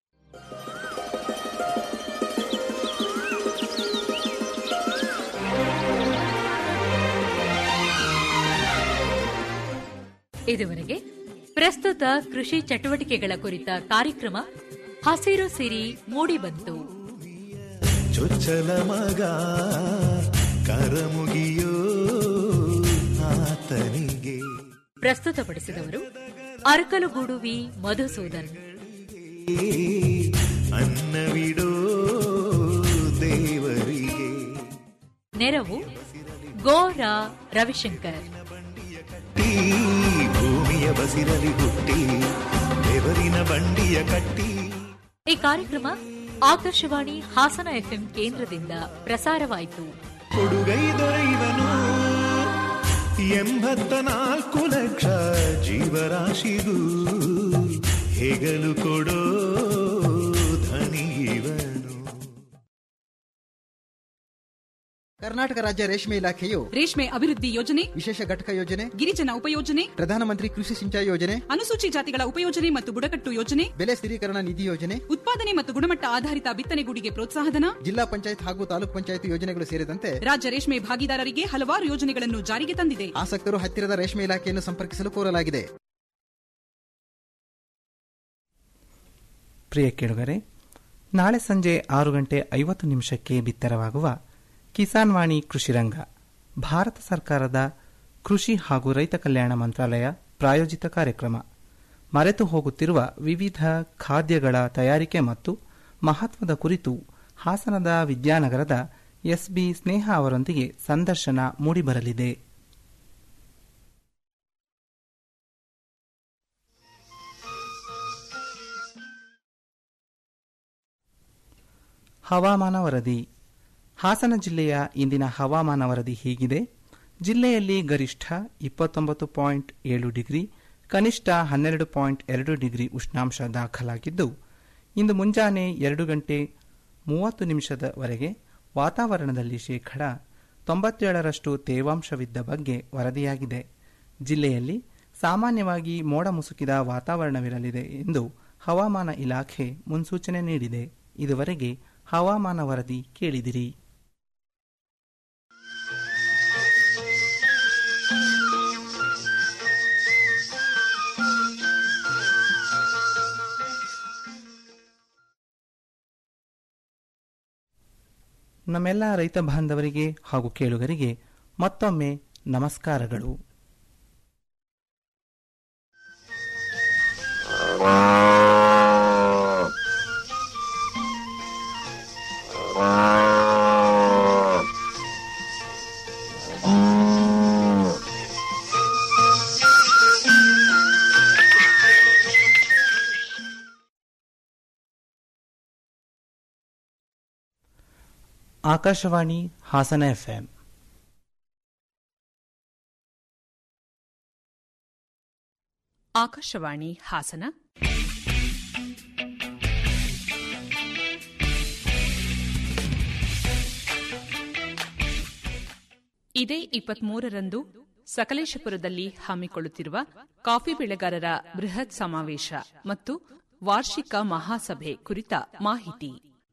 ಇದುವರೆಗೆ ಪ್ರಸ್ತುತ ಕೃಷಿ ಚಟುವಟಿಕೆಗಳ ಕುರಿತ ಕಾರ್ಯಕ್ರಮ ಹಸಿರು ಸಿರಿ ಮೂಡಿಬಂತು ಚೊಚ್ಚಲ ಮಗ ಕರಮುಗಿಯೋ ಆತನಿಗೆ ಪ್ರಸ್ತುತಪಡಿಸಿದವರು ಅರಕಲಗೂಡು ವಿ ಮಧುಸೂದನ್ ಅನ್ನವಿಡೋ ದೇವರಿಗೆ ನೆರವು ಗೋರಾ ರವಿಶಂಕರ್ ಕಟ್ಟಿ ಭೂಮಿಯ ಬಸಿರಲಿ ಹುಟ್ಟಿ ಬೆವರಿನ ಬಂಡಿಯ ಕಟ್ಟಿ ಈ ಕಾರ್ಯಕ್ರಮ ಆಕಾಶವಾಣಿ ಹಾಸನ ಎಫ್ಎಂ ಕೇಂದ್ರದಿಂದ ಪ್ರಸಾರವಾಯಿತು ಕೊಡುಗೈ ದೊರೆಯುವನು ಎಂಬತ್ತ ನಾಲ್ಕು ಲಕ್ಷ ಜೀವರಾಶಿಗೂ ಹೆಗಲು ಕೊಡೋ ಧನಿವನು ಕರ್ನಾಟಕ ರಾಜ್ಯ ರೇಷ್ಮೆ ಇಲಾಖೆಯು ರೇಷ್ಮೆ ಅಭಿವೃದ್ಧಿ ಯೋಜನೆ ವಿಶೇಷ ಘಟಕ ಯೋಜನೆ ಗಿರಿಜನ ಉಪಯೋಜನೆ ಪ್ರಧಾನಮಂತ್ರಿ ಕೃಷಿ ಸಿಂಚಾಯಿ ಯೋಜನೆ ಅನುಸೂಚಿ ಜಾತಿಗಳ ಉಪಯೋಜನೆ ಮತ್ತು ಬುಡಕಟ್ಟು ಯೋಜನೆ ಬೆಲೆ ಸ್ಥಿರೀಕರಣ ನಿಧಿ ಯೋಜನೆ ಉತ್ಪಾದನೆ ಮತ್ತು ಗುಣಮಟ್ಟ ಆಧಾರಿತ ಬಿತ್ತನೆಗೂಡಿಗೆ ಪ್ರೋತ್ಸಾಹಧನ ಜಿಲ್ಲಾ ಪಂಚಾಯತ್ ಹಾಗೂ ತಾಲೂಕ್ ಪಂಚಾಯತ್ ಯೋಜನೆಗಳು ಸೇರಿದಂತೆ ರಾಜ್ಯ ರೇಷ್ಮೆ ಭಾಗಿದಾರರಿಗೆ ಹಲವಾರು ಯೋಜನೆಗಳನ್ನು ಜಾರಿಗೆ ತಂದಿದೆ ಆಸಕ್ತರು ಹತ್ತಿರದ ರೇಷ್ಮೆ ಇಲಾಖೆಯನ್ನು ಸಂಪರ್ಕಿಸಲು ಕೋರಲಾಗಿದೆ ಪ್ರಿಯ ಕೇಳುಗರೆ ನಾಳೆ ಸಂಜೆ ಆರು ಗಂಟೆ ಐವತ್ತು ನಿಮಿಷಕ್ಕೆ ಬಿತ್ತರವಾಗುವ ಕಿಸಾನ್ ವಾಣಿ ಕೃಷಿರಂಗ ಭಾರತ ಸರ್ಕಾರದ ಕೃಷಿ ಹಾಗೂ ರೈತ ಕಲ್ಯಾಣ ಮಂತ್ರಾಲಯ ಪ್ರಾಯೋಜಿತ ಕಾರ್ಯಕ್ರಮ ಮರೆತು ಹೋಗುತ್ತಿರುವ ವಿವಿಧ ಖಾದ್ಯಗಳ ತಯಾರಿಕೆ ಮತ್ತು ಮಹತ್ವದ ಕುರಿತು ಹಾಸನದ ವಿದ್ಯಾನಗರದ ಎಸ್ಬಿ ಸ್ನೇಹ ಅವರೊಂದಿಗೆ ಸಂದರ್ಶನ ಮೂಡಿಬರಲಿದೆ ಹವಾಮಾನ ವರದಿ ಹಾಸನ ಜಿಲ್ಲೆಯ ಇಂದಿನ ಹವಾಮಾನ ವರದಿ ಹೀಗಿದೆ ಜಿಲ್ಲೆಯಲ್ಲಿ ಗರಿಷ್ಠ ಇಪ್ಪತ್ತೊಂಬತ್ತು ಪಾಯಿಂಟ್ ಏಳು ಡಿಗ್ರಿ ಕನಿಷ್ಠ ಹನ್ನೆರಡು ಪಾಯಿಂಟ್ ಎರಡು ಡಿಗ್ರಿ ಉಷ್ಣಾಂಶ ದಾಖಲಾಗಿದ್ದು ಇಂದು ಮುಂಜಾನೆ ಎರಡು ಗಂಟೆ ಮೂವತ್ತು ನಿಮಿಷದವರೆಗೆ ವಾತಾವರಣದಲ್ಲಿ ಶೇಕಡ ತೊಂಬತ್ತೇಳರಷ್ಟು ತೇವಾಂಶವಿದ್ದ ಬಗ್ಗೆ ವರದಿಯಾಗಿದೆ ಜಿಲ್ಲೆಯಲ್ಲಿ ಸಾಮಾನ್ಯವಾಗಿ ಮೋಡ ಮುಸುಕಿದ ವಾತಾವರಣವಿರಲಿದೆ ಎಂದು ಹವಾಮಾನ ಇಲಾಖೆ ಮುನ್ಸೂಚನೆ ನೀಡಿದೆ ಇದುವರೆಗೆ ಹವಾಮಾನ ವರದಿ ಕೇಳಿದಿರಿ ನಮ್ಮೆಲ್ಲ ರೈತ ಬಾಂಧವರಿಗೆ ಹಾಗೂ ಕೇಳುಗರಿಗೆ ಮತ್ತೊಮ್ಮೆ ನಮಸ್ಕಾರಗಳು ಆಕಾಶವಾಣಿ ಹಾಸನ ಎಫ್ಎಂ ಆಕಾಶವಾಣಿ ಹಾಸನ ಇದೇ ಇಪ್ಪತ್ಮೂರರಂದು ಸಕಲೇಶಪುರದಲ್ಲಿ ಹಮ್ಮಿಕೊಳ್ಳುತ್ತಿರುವ ಕಾಫಿ ಬೆಳೆಗಾರರ ಬೃಹತ್ ಸಮಾವೇಶ ಮತ್ತು ವಾರ್ಷಿಕ ಮಹಾಸಭೆ ಕುರಿತ ಮಾಹಿತಿ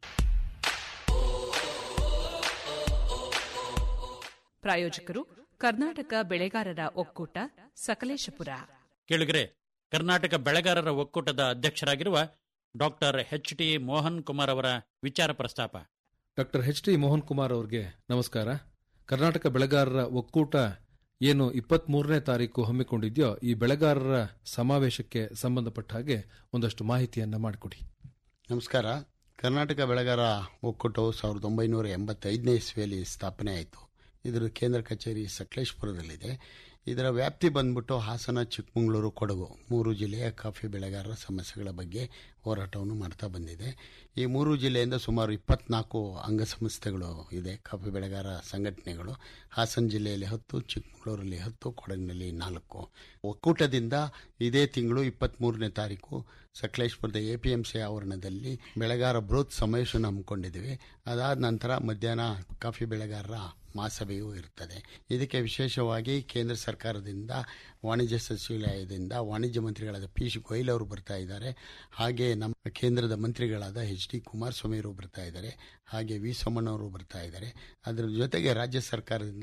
ಪ್ರಾಯೋಜಕರು ಕರ್ನಾಟಕ ಬೆಳೆಗಾರರ ಒಕ್ಕೂಟ ಸಕಲೇಶಪುರ ಕೇಳುಗರೆ ಕರ್ನಾಟಕ ಬೆಳೆಗಾರರ ಒಕ್ಕೂಟದ ಅಧ್ಯಕ್ಷರಾಗಿರುವ doctor H T Mohan Kumar ಅವರ ವಿಚಾರ ಪ್ರಸ್ತಾಪ doctor H T Mohan Kumar ಅವರಿಗೆ ನಮಸ್ಕಾರ ಕರ್ನಾಟಕ ಬೆಳೆಗಾರರ ಒಕ್ಕೂಟ ಏನು ಇಪ್ಪತ್ಮೂರನೇ ತಾರೀಕು ಹಮ್ಮಿಕೊಂಡಿದೆಯೋ ಈ ಬೆಳೆಗಾರರ ಸಮಾವೇಶಕ್ಕೆ ಸಂಬಂಧಪಟ್ಟ ಹಾಗೆ ಒಂದಷ್ಟು ಮಾಹಿತಿಯನ್ನ ಮಾಡಿಕೊಡಿ ನಮಸ್ಕಾರ ಕರ್ನಾಟಕ ಬೆಳೆಗಾರ ಒಕ್ಕೂಟವು ಸಾವಿರದ ಒಂಬೈನೂರ ಎಂಬತ್ತೈದನೇ ಇಸ್ವಿಯಲ್ಲಿ ಸ್ಥಾಪನೆ ಆಯಿತು ಇದರ ಕೇಂದ್ರ ಕಚೇರಿ ಸಕಲೇಶ್ಪುರದಲ್ಲಿದೆ ಇದರ ವ್ಯಾಪ್ತಿ ಬಂದ್ಬಿಟ್ಟು ಹಾಸನ ಚಿಕ್ಕಮಗಳೂರು ಕೊಡಗು ಮೂರು ಜಿಲ್ಲೆಯ ಕಾಫಿ ಬೆಳೆಗಾರರ ಸಮಸ್ಯೆಗಳ ಬಗ್ಗೆ ಹೋರಾಟವನ್ನು ಮಾಡ್ತಾ ಬಂದಿದೆ ಈ ಮೂರು ಜಿಲ್ಲೆಯಿಂದ ಸುಮಾರು ಇಪ್ಪತ್ನಾಲ್ಕು ಅಂಗಸಂಸ್ಥೆಗಳು ಇದೆ ಕಾಫಿ ಬೆಳೆಗಾರ ಸಂಘಟನೆಗಳು ಹಾಸನ ಜಿಲ್ಲೆಯಲ್ಲಿ ಹತ್ತು ಚಿಕ್ಕಮಗಳೂರಲ್ಲಿ ಹತ್ತು ಕೊಡಗಿನಲ್ಲಿ ನಾಲ್ಕು ಒಕ್ಕೂಟದಿಂದ ಇದೇ ತಿಂಗಳು ಇಪ್ಪತ್ತ್ಮೂರನೇ ತಾರೀಕು ಸಕಲೇಶ್ಪುರದ ಎ ಪಿ ಎಂ ಸಿ ಆವರಣದಲ್ಲಿ ಬೆಳೆಗಾರ ಬೃಹತ್ ಸಮಾವೇಶನ ಹಮ್ಮಿಕೊಂಡಿದ್ದೀವಿ ಅದಾದ ನಂತರ ಮಧ್ಯಾಹ್ನ ಕಾಫಿ ಬೆಳೆಗಾರರ ಮಹಾಸಭೆಯೂ ಇರ್ತದೆ ಇದಕ್ಕೆ ವಿಶೇಷವಾಗಿ ಕೇಂದ್ರ ಸರ್ಕಾರದಿಂದ ವಾಣಿಜ್ಯ ಸಚಿವಾಲಯದಿಂದ ವಾಣಿಜ್ಯ ಮಂತ್ರಿಗಳಾದ ಪೀಯೂಷ್ ಗೋಯಲ್ ಅವರು ಬರ್ತಾ ಇದ್ದಾರೆ ಹಾಗೆ ನಮ್ಮ ಕೇಂದ್ರದ ಮಂತ್ರಿಗಳಾದ ಎಚ್ ಡಿ ಕುಮಾರಸ್ವಾಮಿ ಅವರು ಬರ್ತಾ ಇದ್ದಾರೆ ಹಾಗೆ ವಿ ಸೋಮಣ್ಣವರು ಬರ್ತಾ ಇದ್ದಾರೆ ಅದರ ಜೊತೆಗೆ ರಾಜ್ಯ ಸರ್ಕಾರದಿಂದ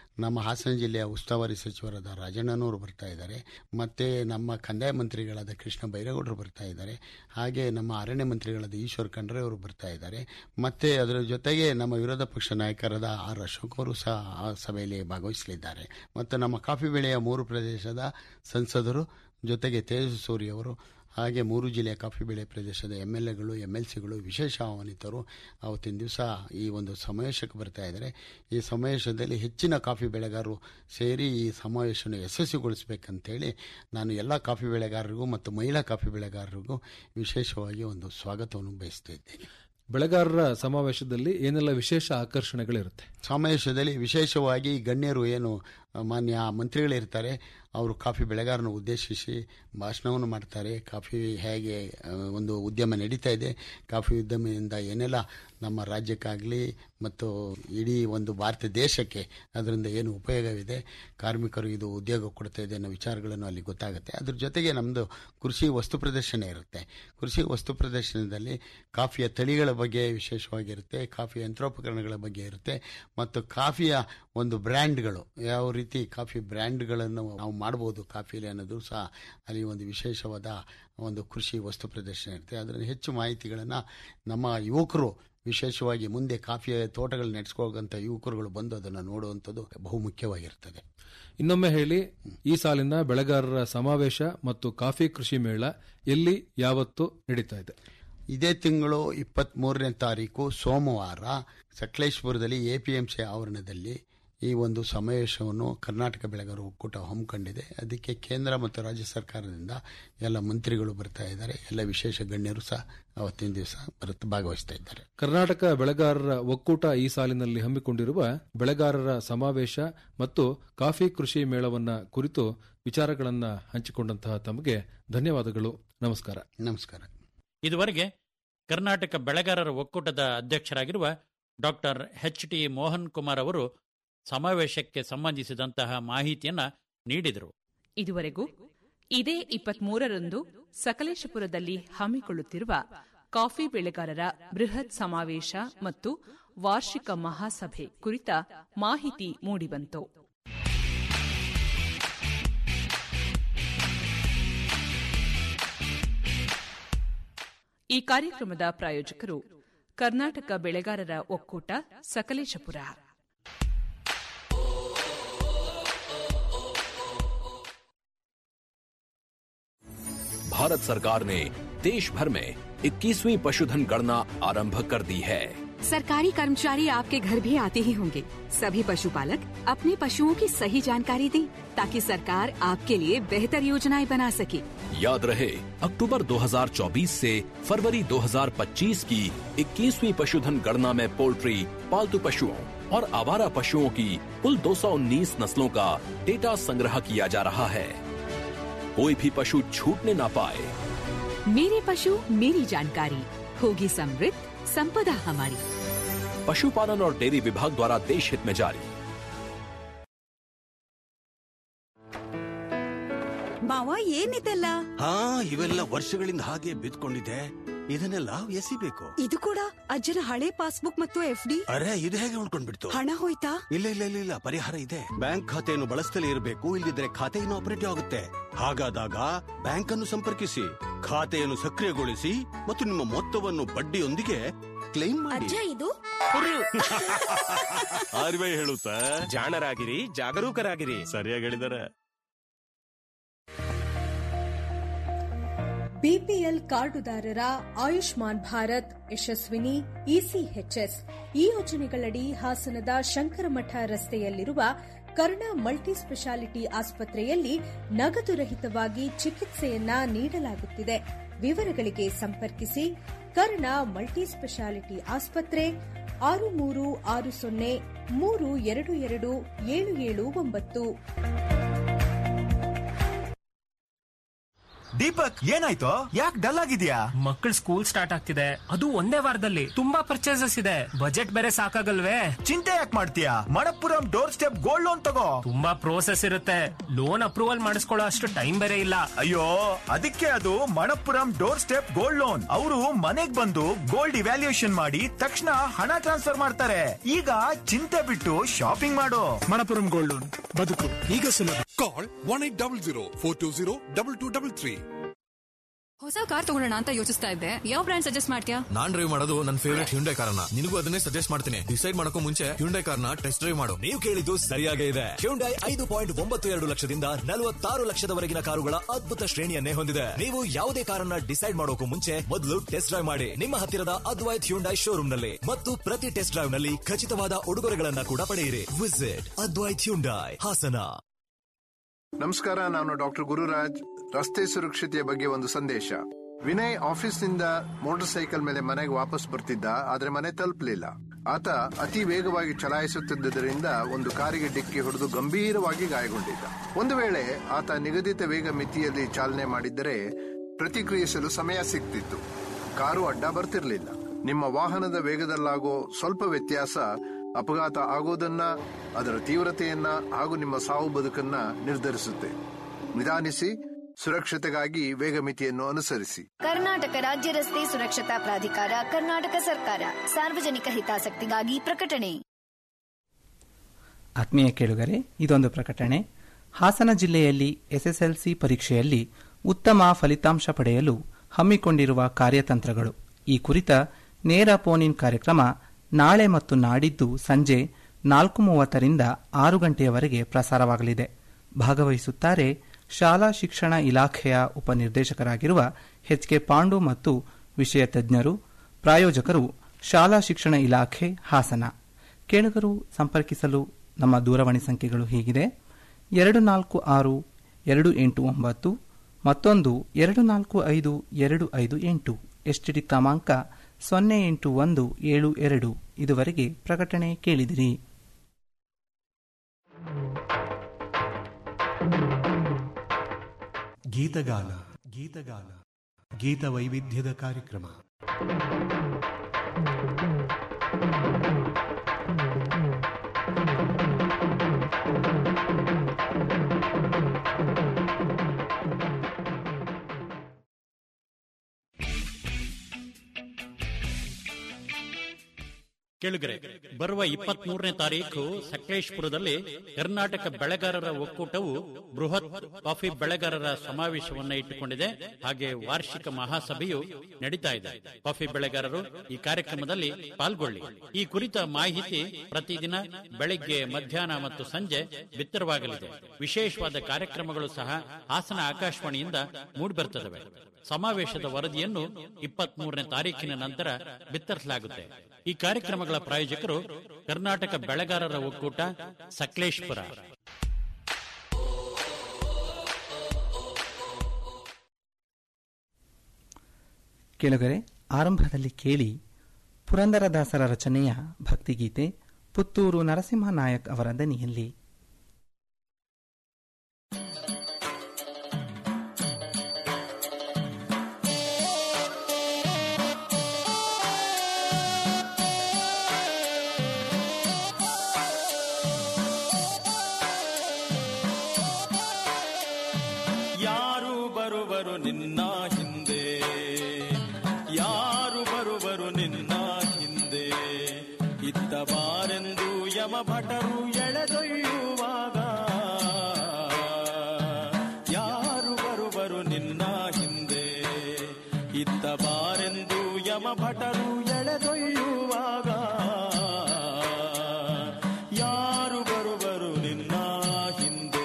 ನಮ್ಮ ಹಾಸನ ಜಿಲ್ಲೆಯ ಉಸ್ತುವಾರಿ ಸಚಿವರಾದ ರಾಜಣ್ಣನವರು ಬರ್ತಾ ಇದ್ದಾರೆ ಮತ್ತೆ ನಮ್ಮ ಕಂದಾಯ ಮಂತ್ರಿಗಳಾದ ಕೃಷ್ಣ ಬೈರೇಗೌಡರು ಬರ್ತಾ ಇದ್ದಾರೆ ಹಾಗೆ ನಮ್ಮ ಅರಣ್ಯ ಮಂತ್ರಿಗಳಾದ ಈಶ್ವರ್ ಖಂಡ್ರೆ ಅವರು ಬರ್ತಾ ಇದ್ದಾರೆ ಮತ್ತೆ ಅದರ ಜೊತೆಗೆ ನಮ್ಮ ವಿರೋಧ ಪಕ್ಷ ನಾಯಕರಾದ ಆರ್ ಅಶೋಕ್ ಅವರು ಸಹ ಆ ಸಭೆಯಲ್ಲಿ ಭಾಗವಹಿಸಲಿದ್ದಾರೆ ಮತ್ತು ನಮ್ಮ ಕಾಫಿ ಬೆಳೆಯ ಮೂರು ಪ್ರದೇಶದ ಸಂಸದರು ಜೊತೆಗೆ ತೇಜಸ್ವಿ ಸೂರ್ಯ ಅವರು ಹಾಗೆ ಮೂರು ಜಿಲ್ಲೆಯ ಕಾಫಿ ಬೆಳೆ ಪ್ರದೇಶದ ಎಮ್ ಎಲ್ ಎಗಳು ಎಮ್ ಎಲ್ ಸಿಗಳು ವಿಶೇಷ ಆಹ್ವಾನಿತರು ಅವತ್ತಿನ ದಿವಸ ಈ ಒಂದು ಸಮಾವೇಶಕ್ಕೆ ಬರ್ತಾ ಇದ್ದಾರೆ ಈ ಸಮಾವೇಶದಲ್ಲಿ ಹೆಚ್ಚಿನ ಕಾಫಿ ಬೆಳೆಗಾರರು ಸೇರಿ ಈ ಸಮಾವೇಶವನ್ನು ಯಶಸ್ವಿಗೊಳಿಸಬೇಕಂತೇಳಿ ನಾನು ಎಲ್ಲ ಕಾಫಿ ಬೆಳೆಗಾರರಿಗೂ ಮತ್ತು ಮಹಿಳಾ ಕಾಫಿ ಬೆಳೆಗಾರರಿಗೂ ವಿಶೇಷವಾಗಿ ಒಂದು ಸ್ವಾಗತವನ್ನು ಬಯಸ್ತಾ ಇದ್ದೇನೆ ಬೆಳೆಗಾರರ ಸಮಾವೇಶದಲ್ಲಿ ಏನೆಲ್ಲ ವಿಶೇಷ ಆಕರ್ಷಣೆಗಳಿರುತ್ತೆ ಸಮಾವೇಶದಲ್ಲಿ ವಿಶೇಷವಾಗಿ ಗಣ್ಯರು ಏನು ಮಾನ್ಯ ಮಂತ್ರಿಗಳಿರ್ತಾರೆ ಅವರು ಕಾಫಿ ಬೆಳೆಗಾರನ ಉದ್ದೇಶಿಸಿ ಭಾಷಣವನ್ನು ಮಾಡ್ತಾರೆ ಕಾಫಿ ಹೇಗೆ ಆ, ಒಂದು ಉದ್ಯಮ ನಡೀತಾ ಇದೆ ಕಾಫಿ ಉದ್ಯಮದಿಂದ ಏನೆಲ್ಲ ನಮ್ಮ ರಾಜ್ಯಕ್ಕಾಗಲಿ ಮತ್ತು ಇಡೀ ಒಂದು ಭಾರತ ದೇಶಕ್ಕೆ ಅದರಿಂದ ಏನು ಉಪಯೋಗವಿದೆ ಕಾರ್ಮಿಕರು ಇದು ಉದ್ಯೋಗ ಕೊಡ್ತಾ ಇದೆ ಅನ್ನೋ ವಿಚಾರಗಳನ್ನು ಅಲ್ಲಿ ಗೊತ್ತಾಗುತ್ತೆ ಅದ್ರ ಜೊತೆಗೆ ನಮ್ಮದು ಕೃಷಿ ವಸ್ತು ಪ್ರದರ್ಶನ ಇರುತ್ತೆ ಕೃಷಿ ವಸ್ತು ಪ್ರದರ್ಶನದಲ್ಲಿ ಕಾಫಿಯ ತಳಿಗಳ ಬಗ್ಗೆ ವಿಶೇಷವಾಗಿರುತ್ತೆ ಕಾಫಿ ಯಂತ್ರೋಪಕರಣಗಳ ಬಗ್ಗೆ ಇರುತ್ತೆ ಮತ್ತು ಕಾಫಿಯ ಒಂದು ಬ್ರ್ಯಾಂಡ್ಗಳು ಯಾವ ರೀತಿ ಕಾಫಿ ಬ್ರ್ಯಾಂಡ್ಗಳನ್ನು ನಾವು ಮಾಡಬಹುದು ಕಾಫಿಲಿ ಅನ್ನೋದು ಸಹ ಅಲ್ಲಿ ಒಂದು ವಿಶೇಷವಾದ ಒಂದು ಕೃಷಿ ವಸ್ತು ಪ್ರದರ್ಶನ ಇರುತ್ತೆ ಅದರಲ್ಲಿ ಹೆಚ್ಚು ಮಾಹಿತಿಗಳನ್ನು ನಮ್ಮ ಯುವಕರು ವಿಶೇಷವಾಗಿ ಮುಂದೆ ಕಾಫಿಯ ತೋಟಗಳು ನಡೆಸ್ಕೊಳ್ಳುವಂಥ ಯುವಕರುಗಳು ಬಂದು ಅದನ್ನು ನೋಡುವಂಥದ್ದು ಬಹುಮುಖ್ಯವಾಗಿರ್ತದೆ ಇನ್ನೊಮ್ಮೆ ಹೇಳಿ ಈ ಸಾಲಿನ ಬೆಳೆಗಾರರ ಸಮಾವೇಶ ಮತ್ತು ಕಾಫಿ ಕೃಷಿ ಮೇಳ ಎಲ್ಲಿ ಯಾವತ್ತು ನಡೀತಾ ಇದೆ ಇದೇ ತಿಂಗಳು ಇಪ್ಪತ್ತ್ ಮೂರನೇ ತಾರೀಕು ಸೋಮವಾರ ಸಕಲೇಶ್ಪುರದಲ್ಲಿ ಎಪಿಎಂಸಿ ಆವರಣದಲ್ಲಿ ಈ ಒಂದು ಸಮಾವೇಶವನ್ನು ಕರ್ನಾಟಕ ಬೆಳೆಗಾರರ ಒಕ್ಕೂಟ ಹಮ್ಮಿಕೊಂಡಿದೆ ಅದಕ್ಕೆ ಕೇಂದ್ರ ಮತ್ತು ರಾಜ್ಯ ಸರ್ಕಾರದಿಂದ ಎಲ್ಲ ಮಂತ್ರಿಗಳು ಬರ್ತಾ ಇದ್ದಾರೆ ಎಲ್ಲ ವಿಶೇಷ ಗಣ್ಯರು ಸಹ ಅವತ್ತಿನ ದಿವಸ ಬರುತ್ತ ಭಾಗವಹಿಸ್ತಾ ಇದ್ದಾರೆ ಕರ್ನಾಟಕ ಬೆಳೆಗಾರರ ಒಕ್ಕೂಟ ಈ ಸಾಲಿನಲ್ಲಿ ಹಮ್ಮಿಕೊಂಡಿರುವ ಬೆಳೆಗಾರರ ಸಮಾವೇಶ ಮತ್ತು ಕಾಫಿ ಕೃಷಿ ಮೇಳವನ್ನ ಕುರಿತು ವಿಚಾರಗಳನ್ನ ಹಂಚಿಕೊಂಡಂತಹ ತಮಗೆ ಧನ್ಯವಾದಗಳು ನಮಸ್ಕಾರ ನಮಸ್ಕಾರ ಇದುವರೆಗೆ ಕರ್ನಾಟಕ ಬೆಳೆಗಾರರ ಒಕ್ಕೂಟದ ಅಧ್ಯಕ್ಷರಾಗಿರುವ doctor H T Mohan Kumar ಅವರು ಸಮಾವೇಶಕ್ಕೆ ಸಂಬಂಧಿಸಿದಂತಹ ಮಾಹಿತಿಯನ್ನ ನೀಡಿದರು ಇದುವರೆಗೂ ಇದೇ ಇಪ್ಪತ್ಮೂರರಂದು ಸಕಲೇಶಪುರದಲ್ಲಿ ಹಮ್ಮಿಕೊಳ್ಳುತ್ತಿರುವ ಕಾಫಿ ಬೆಳೆಗಾರರ ಬೃಹತ್ ಸಮಾವೇಶ ಮತ್ತು ವಾರ್ಷಿಕ ಮಹಾಸಭೆ ಕುರಿತ ಮಾಹಿತಿ ಮೂಡಿಬಂತು ಈ ಕಾರ್ಯಕ್ರಮದ ಪ್ರಾಯೋಜಕರು ಕರ್ನಾಟಕ ಬೆಳೆಗಾರರ ಒಕ್ಕೂಟ ಸಕಲೇಶಪುರ भारत सरकार ने देश भर में 21वीं पशुधन गणना आरंभ कर दी है सरकारी कर्मचारी आपके घर भी आते ही होंगे सभी पशुपालक अपने पशुओं की सही जानकारी दें ताकि सरकार आपके लिए बेहतर योजनाएं बना सके याद रहे अक्टूबर 2024 से फरवरी 2025 की 21वीं पशुधन गणना में पोल्ट्री पालतू पशुओं और आवारा पशुओं की कुल 219 नस्लों का डेटा संग्रह किया जा रहा है कोई भी पशु छूटने ना पाए मेरे पशु मेरी जानकारी होगी समृद्ध संपदा हमारी पशुपालन और डेयरी विभाग द्वारा देश हित में जारी ಮಾವ ಏನಿದೆಲ್ಲ ಹಾ ಇವೆಲ್ಲ ವರ್ಷಗಳಿಂದ ಹಾಗೆ ಬಿದ್ಕೊಂಡಿದೆ ಇದನ್ನೆಲ್ಲ ಎಸಿಬೇಕು ಇದು ಕೂಡ ಅಜ್ಜನ ಹಳೆ ಪಾಸ್ಬುಕ್ ಮತ್ತು ಎಫ್ ಡಿ ಅರೆ ಇದು ಹೇಗೆ ಉಳ್ಕೊಂಡ್ಬಿಡ್ತು ಹಣ ಹೋಯ್ತಾ ಇಲ್ಲ ಇಲ್ಲ ಇಲ್ಲ ಇಲ್ಲ ಪರಿಹಾರ ಇದೆ ಬ್ಯಾಂಕ್ ಖಾತೆಯನ್ನು ಬಳಸ್ತಲೇ ಇರಬೇಕು ಇಲ್ಲದಿದ್ರೆ ಖಾತೆ ಇನ್ನು ಆಪರೇಟಿವ್ ಆಗುತ್ತೆ ಹಾಗಾದಾಗ ಬ್ಯಾಂಕ್ ಅನ್ನು ಸಂಪರ್ಕಿಸಿ ಖಾತೆಯನ್ನು ಸಕ್ರಿಯಗೊಳಿಸಿ ಮತ್ತು ನಿಮ್ಮ ಮೊತ್ತವನ್ನು ಬಡ್ಡಿಯೊಂದಿಗೆ ಕ್ಲೈಮ್ ಮಾಡಿ ಅಜ್ಜ ಇದು ಆರ್ ಬಿ ಐ ಹೇಳುತ್ತಾ ಜಾಣರಾಗಿರಿ ಜಾಗರೂಕರಾಗಿರಿ ಸರಿಯಾಗಿ ಹೇಳಿದಾರೆ ಬಿಪಿಎಲ್ ಕಾರ್ಡುದಾರರ ಆಯುಷ್ಮಾನ್ ಭಾರತ್ ಯಶಸ್ವಿನಿ ಇಸಿಎಚ್ಎಸ್ ಈ ಯೋಜನೆಗಳಡಿ ಹಾಸನದ ಶಂಕರಮಠ ರಸ್ತೆಯಲ್ಲಿರುವ ಕರ್ಣ ಮಲ್ಟಿ ಸ್ಪೆಷಾಲಿಟಿ ಆಸ್ಪತ್ರೆಯಲ್ಲಿ ನಗದು ರಹಿತವಾಗಿ ಚಿಕಿತ್ಸೆಯನ್ನ ನೀಡಲಾಗುತ್ತಿದೆ ವಿವರಗಳಿಗೆ ಸಂಪರ್ಕಿಸಿ ಕರ್ಣ ಮಲ್ಟಿ ಸ್ಪೆಷಾಲಿಟಿ ಆಸ್ಪತ್ರೆ ಆರು ಮೂರು ಆರು ಸೊನ್ನೆ ಮೂರು ಎರಡು ಎರಡು ಏಳು ಏಳು ಒಂಬತ್ತು ದೀಪಕ್ ಏನಾಯ್ತು ಯಾಕೆ ಡಲ್ ಆಗಿದ್ಯಾ ಮಕ್ಕಳ ಸ್ಕೂಲ್ ಸ್ಟಾರ್ಟ್ ಆಗ್ತಿದೆ ಅದು ಒಂದೇ ವಾರದಲ್ಲಿ ತುಂಬಾ ಪರ್ಚೇಸಸ್ ಇದೆ ಬಜೆಟ್ ಬೇರೆ ಸಾಕಾಗಲ್ವೇ ಚಿಂತೆ ಯಾಕೆ ಮಾಡ್ತೀಯಾ Manappuram doorstep gold loan ತಗೋ ತುಂಬಾ ಪ್ರೋಸೆಸ್ ಇರುತ್ತೆ ಲೋನ್ ಅಪ್ರೂವಲ್ ಮಾಡಿಸ್ಕೊಳ್ಳೋ ಅಷ್ಟು ಟೈಮ್ ಬೇರೆ ಇಲ್ಲ ಅಯ್ಯೋ ಅದಕ್ಕೆ ಅದು Manappuram doorstep gold loan ಅವರು ಮನೆಗ್ ಬಂದು ಗೋಲ್ಡ್ ಇವ್ಯಾಲ್ಯೂಯೇಷನ್ ಮಾಡಿ ತಕ್ಷಣ ಹಣ ಟ್ರಾನ್ಸ್ಫರ್ ಮಾಡ್ತಾರೆ ಈಗ ಚಿಂತೆ ಬಿಟ್ಟು ಶಾಪಿಂಗ್ ಮಾಡು ಮಣಪುರಂ ಗೋಲ್ಡ್ ಲೋನ್ ಬದುಕು ಈಗ ಸುಲಭ call one eight double zero four two zero double two double three ಹೊಸ ಕಾರ್ ತಗೊಳ್ಳೋಣ ಅಂತ ಯೋಚಿಸ್ತಾ ಇದ್ದೆ ಯಾವ ಬ್ರ್ಯಾಂಡ್ ಸಜೆಸ್ಟ್ ಮಾಡ್ತೀಯಾ ನಾನ್ ಡ್ರೈವ್ ಮಾಡೋದು ನನ್ನ ಫೇವರೇಟ್ ಹ್ಯುಂಡೈ ಕಾರ್ನ ನಿನಗೂ ಅದನ್ನೇ ಸಜೆಸ್ಟ್ ಮಾಡ್ತೀನಿ ಡಿಸೈಡ್ ಮಾಡಕ್ಕೂ ಮುಂಚೆ ಹ್ಯುಂಡೈ ಕಾರ್ನ ಟೆಸ್ಟ್ ಡ್ರೈವ್ ಮಾಡು ನೀವು ಕೇಳಿದ್ದು ಸರಿಯಾಗೇ ಇದೆ ಹ್ಯುಂಡೈ ಐದು ಪಾಯಿಂಟ್ ಒಂಬತ್ತು ಎರಡು ಲಕ್ಷದಿಂದ ನಲವತ್ತಾರು ಲಕ್ಷದವರೆಗಿನ ಕಾರುಗಳ ಅದ್ಭುತ ಶ್ರೇಣಿಯನ್ನೇ ಹೊಂದಿದೆ ನೀವು ಯಾವುದೇ ಕಾರನ್ನ ಡಿಸೈಡ್ ಮಾಡೋಕು ಮುಂಚೆ ಮೊದಲು ಟೆಸ್ಟ್ ಡ್ರೈವ್ ಮಾಡಿ ನಿಮ್ಮ ಹತ್ತಿರದ ಅದ್ವೈತ್ ಹ್ಯುಂಡೈ ಶೋರೂಮ್ ನಲ್ಲಿ ಮತ್ತು ಪ್ರತಿ ಟೆಸ್ಟ್ ಡ್ರೈವ್ ನಲ್ಲಿ ಖಚಿತವಾದ ಉಡುಗೊರೆಗಳನ್ನ ಕೂಡ ಪಡೆಯಿರಿ ವಿಸಿಟ್ ಅದ್ವೈತ್ ಹ್ಯುಂಡೈ ಹಾಸನ ನಮಸ್ಕಾರ ನಾನು ಡಾಕ್ಟರ್ ಗುರುರಾಜ್ ರಸ್ತೆ ಸುರಕ್ಷತೆಯ ಬಗ್ಗೆ ಒಂದು ಸಂದೇಶ ವಿನಯ್ ಆಫೀಸ್ನಿಂದ ಮೋಟಾರ್ ಸೈಕಲ್ ಮೇಲೆ ಮನೆಗೆ ವಾಪಸ್ ಬರ್ತಿದ್ದ ಆದ್ರೆ ಮನೆ ತಲುಪಲಿಲ್ಲ ಆತ ಅತಿ ವೇಗವಾಗಿ ಚಲಾಯಿಸುತ್ತಿದ್ದರಿಂದ ಒಂದು ಕಾರಿಗೆ ಡಿಕ್ಕಿ ಹೊಡೆದು ಗಂಭೀರವಾಗಿ ಗಾಯಗೊಂಡಿದ್ದ ಒಂದು ವೇಳೆ ಆತ ನಿಗದಿತ ವೇಗ ಮಿತಿಯಲ್ಲಿ ಚಾಲನೆ ಮಾಡಿದ್ದರೆ ಪ್ರತಿಕ್ರಿಯಿಸಲು ಸಮಯ ಸಿಗ್ತಿತ್ತು ಕಾರು ಅಡ್ಡ ಬರ್ತಿರ್ಲಿಲ್ಲ ನಿಮ್ಮ ವಾಹನದ ವೇಗದಲ್ಲಾಗೋ ಸ್ವಲ್ಪ ವ್ಯತ್ಯಾಸ ಅಪಘಾತ ಆಗೋದನ್ನ ಅದರ ತೀವ್ರತೆಯನ್ನ ಹಾಗೂ ನಿಮ್ಮ ಸಾವು ಬದುಕನ್ನ ನಿರ್ಧರಿಸುತ್ತೆ ನಿಧಾನಿಸಿ ಸುರಕ್ಷತೆಗಾಗಿ ವೇಗ ಮಿತಿಯನ್ನು ಅನುಸರಿಸಿ ಕರ್ನಾಟಕ ರಾಜ್ಯ ರಸ್ತೆ ಸುರಕ್ಷತಾ ಪ್ರಾಧಿಕಾರ ಕರ್ನಾಟಕ ಸರ್ಕಾರ ಸಾರ್ವಜನಿಕ ಹಿತಾಸಕ್ತಿಗಾಗಿ ಪ್ರಕಟಣೆ ಆತ್ಮೀಯ ಕೇಳುಗರೆ ಇದೊಂದು ಪ್ರಕಟಣೆ ಹಾಸನ ಜಿಲ್ಲೆಯಲ್ಲಿ ಎಸ್ಎಸ್ಎಲ್ಸಿ ಪರೀಕ್ಷೆಯಲ್ಲಿ ಉತ್ತಮ ಫಲಿತಾಂಶ ಪಡೆಯಲು ಹಮ್ಮಿಕೊಂಡಿರುವ ಕಾರ್ಯತಂತ್ರಗಳು ಈ ಕುರಿತ ನೇರ ಫೋನ್ ಇನ್ ಕಾರ್ಯಕ್ರಮ ನಾಳೆ ಮತ್ತು ನಾಡಿದ್ದು ಸಂಜೆ ನಾಲ್ಕು ಮೂವತ್ತರಿಂದ ಆರು ಗಂಟೆಯವರೆಗೆ ಪ್ರಸಾರವಾಗಲಿದೆ ಭಾಗವಹಿಸುತ್ತಾರೆ ಶಾಲಾ ಶಿಕ್ಷಣ ಇಲಾಖೆಯ ಉಪನಿರ್ದೇಶಕರಾಗಿರುವ ಎಚ್ ಕೆ ಪಾಂಡು ಮತ್ತು ವಿಷಯ ತಜ್ಞರು ಪ್ರಾಯೋಜಕರು ಶಾಲಾ ಶಿಕ್ಷಣ ಇಲಾಖೆ ಹಾಸನ ಕೇಳುಗರು ಸಂಪರ್ಕಿಸಲು ನಮ್ಮ ದೂರವಾಣಿ ಸಂಖ್ಯೆಗಳು ಹೀಗಿದೆ ಎರಡು ನಾಲ್ಕು ಆರು ಎರಡು ಎಂಟು ಒಂಬತ್ತು ಮತ್ತೊಂದು ಎರಡು ನಾಲ್ಕು ಐದು ಎರಡು ಐದು ಎಂಟು ಎಸ್ಟಿಡಿ ಕ್ರಮಾಂಕ ಸೊನ್ನೆ ಎಂಟು ಒಂದು ಏಳು ಎರಡು ಇದುವರೆಗೆ ಪ್ರಕಟಣೆ ಕೇಳಿದಿರಿ ಗೀತಗಾನ ಗೀತಗಾನ ಗೀತ ವೈವಿಧ್ಯದ ಕಾರ್ಯಕ್ರಮ ಕೇಳುಗರೆ ಬರುವ ಇಪ್ಪತ್ತ್ ಮೂರನೇ ತಾರೀಕು ಸಕಲೇಶ್ಪುರದಲ್ಲಿ ಕರ್ನಾಟಕ ಬೆಳೆಗಾರರ ಒಕ್ಕೂಟವು ಬೃಹತ್ ಕಾಫಿ ಬೆಳೆಗಾರರ ಸಮಾವೇಶವನ್ನ ಇಟ್ಟುಕೊಂಡಿದೆ ಹಾಗೆ ವಾರ್ಷಿಕ ಮಹಾಸಭೆಯು ನಡೀತಾ ಇದೆ ಕಾಫಿ ಬೆಳೆಗಾರರು ಈ ಕಾರ್ಯಕ್ರಮದಲ್ಲಿ ಪಾಲ್ಗೊಳ್ಳಿ ಈ ಕುರಿತ ಮಾಹಿತಿ ಪ್ರತಿದಿನ ಬೆಳಿಗ್ಗೆ ಮಧ್ಯಾಹ್ನ ಮತ್ತು ಸಂಜೆ ಬಿತ್ತರವಾಗಲಿದೆ ವಿಶೇಷವಾದ ಕಾರ್ಯಕ್ರಮಗಳು ಸಹ ಹಾಸನ ಆಕಾಶವಾಣಿಯಿಂದ ಮೂಡಿಬರ್ತದವೆ ಸಮಾವೇಶದ ವರದಿಯನ್ನು ಇಪ್ಪತ್ತ್ ಮೂರನೇ ತಾರೀಕಿನ ನಂತರ ಬಿತ್ತರಿಸಲಾಗುತ್ತೆ ಈ ಕಾರ್ಯಕ್ರಮಗಳ ಪ್ರಾಯೋಜಕರು ಕರ್ನಾಟಕ ಬೆಳೆಗಾರರ ಒಕ್ಕೂಟ ಸಕಲೇಶ್ಪುರ ಕೇಳುಗರೆ ಆರಂಭದಲ್ಲಿ ಕೇಳಿ ಪುರಂದರದಾಸರ ರಚನೆಯ ಭಕ್ತಿಗೀತೆ ಪುತ್ತೂರು ನರಸಿಂಹ ನಾಯಕ್ ಅವರ ದನಿಯಲ್ಲಿ ಯಾರು ಬರುವರು ನಿನ್ನ ಹಿಂದೆ ಯಾರು ಬರುವರು ನಿನ್ನ ಹಿಂದೆ ಇದ್ದ ಬಾರೆಂದು ಯಮ ಭಟರು ಎಳೆದೊಯ್ಯುವಾಗ ಯಾರು ಬರುವರು ನಿನ್ನ ಹಿಂದೆ ಇದ್ದ ಬಾರೆಂದು ಯಮ ಭಟರು ಎಳೆದೊಯ್ಯುವಾಗ ಯಾರು ಬರುವರು ನಿನ್ನ ಹಿಂದೆ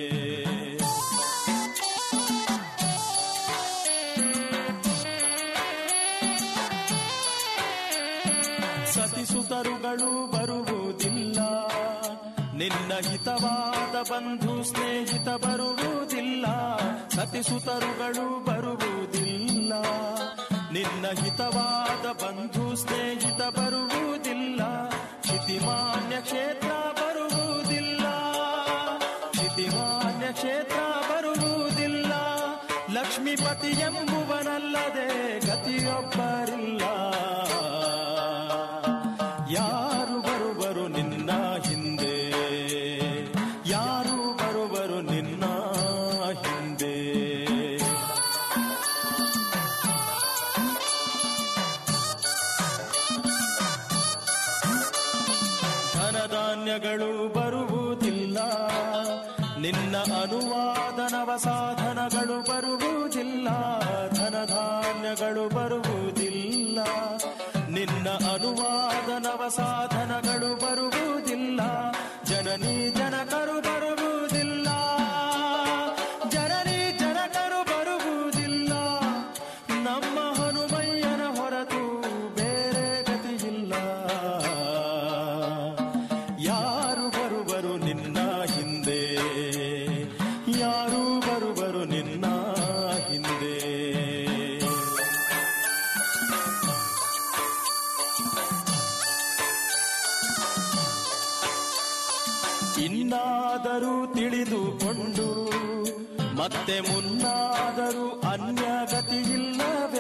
ಸತಿಸುತರುಗಳು ಬರುವುದಿಲ್ಲ ನಿನ್ನ ಹಿತವಾದ ಬಂಧು ಸ್ನೇಹಿತ ಬರುವುದಿಲ್ಲ ಸತಿಸುತರುಗಳು ಬರುವುದಿಲ್ಲ ನಿನ್ನ ಹಿತವಾದ ಬಂಧು ಸ್ನೇಹಿತ ಬರುವುದಿಲ್ಲ ಕ್ಷಿತಿಮಾನ್ಯ ಕ್ಷೇತ್ರ ಬರುವುದಿಲ್ಲ ಕ್ಷಿತಿಮಾನ್ಯ ಕ್ಷೇತ್ರ ಬರುವುದಿಲ್ಲ ಲಕ್ಷ್ಮೀ ದಿನಗಳು ಬರುವುದಿಲ್ಲ ನಿನ್ನ ಅನುವಾದನವ ಸಾಧನಗಳು ಬರುವುದಿಲ್ಲ ಧನಧಾನ್ಯಗಳು ಬರುವುದಿಲ್ಲ ನಿನ್ನ ಅನುವಾದನವ ಸಾಧನಗಳು ಬರುವುದಿಲ್ಲ ಜನನಿ ಜನಕರು ಬರುವುದಿಲ್ಲ ಜನನಿ ಜನಕರು ಬರುವುದಿಲ್ಲ ನಮ್ಮ ಹನುಮಯ್ಯನ ಹೊರತು ಬೇರೆ ಗತಿಯಿಲ್ಲ ಯಾರು ಬರುವರು ನಿನ್ನ ಹಿಂದೆ ಯಾರು ಬರುವರು ನಿನ್ನ ಹಿಂದೆ ಇನ್ನಾದರೂ ತಿಳಿದುಕೊಂಡು ಮತ್ತೆ ಮುನ್ನಾದರೂ ಅನ್ಯಗತಿಯಿಲ್ಲವೇ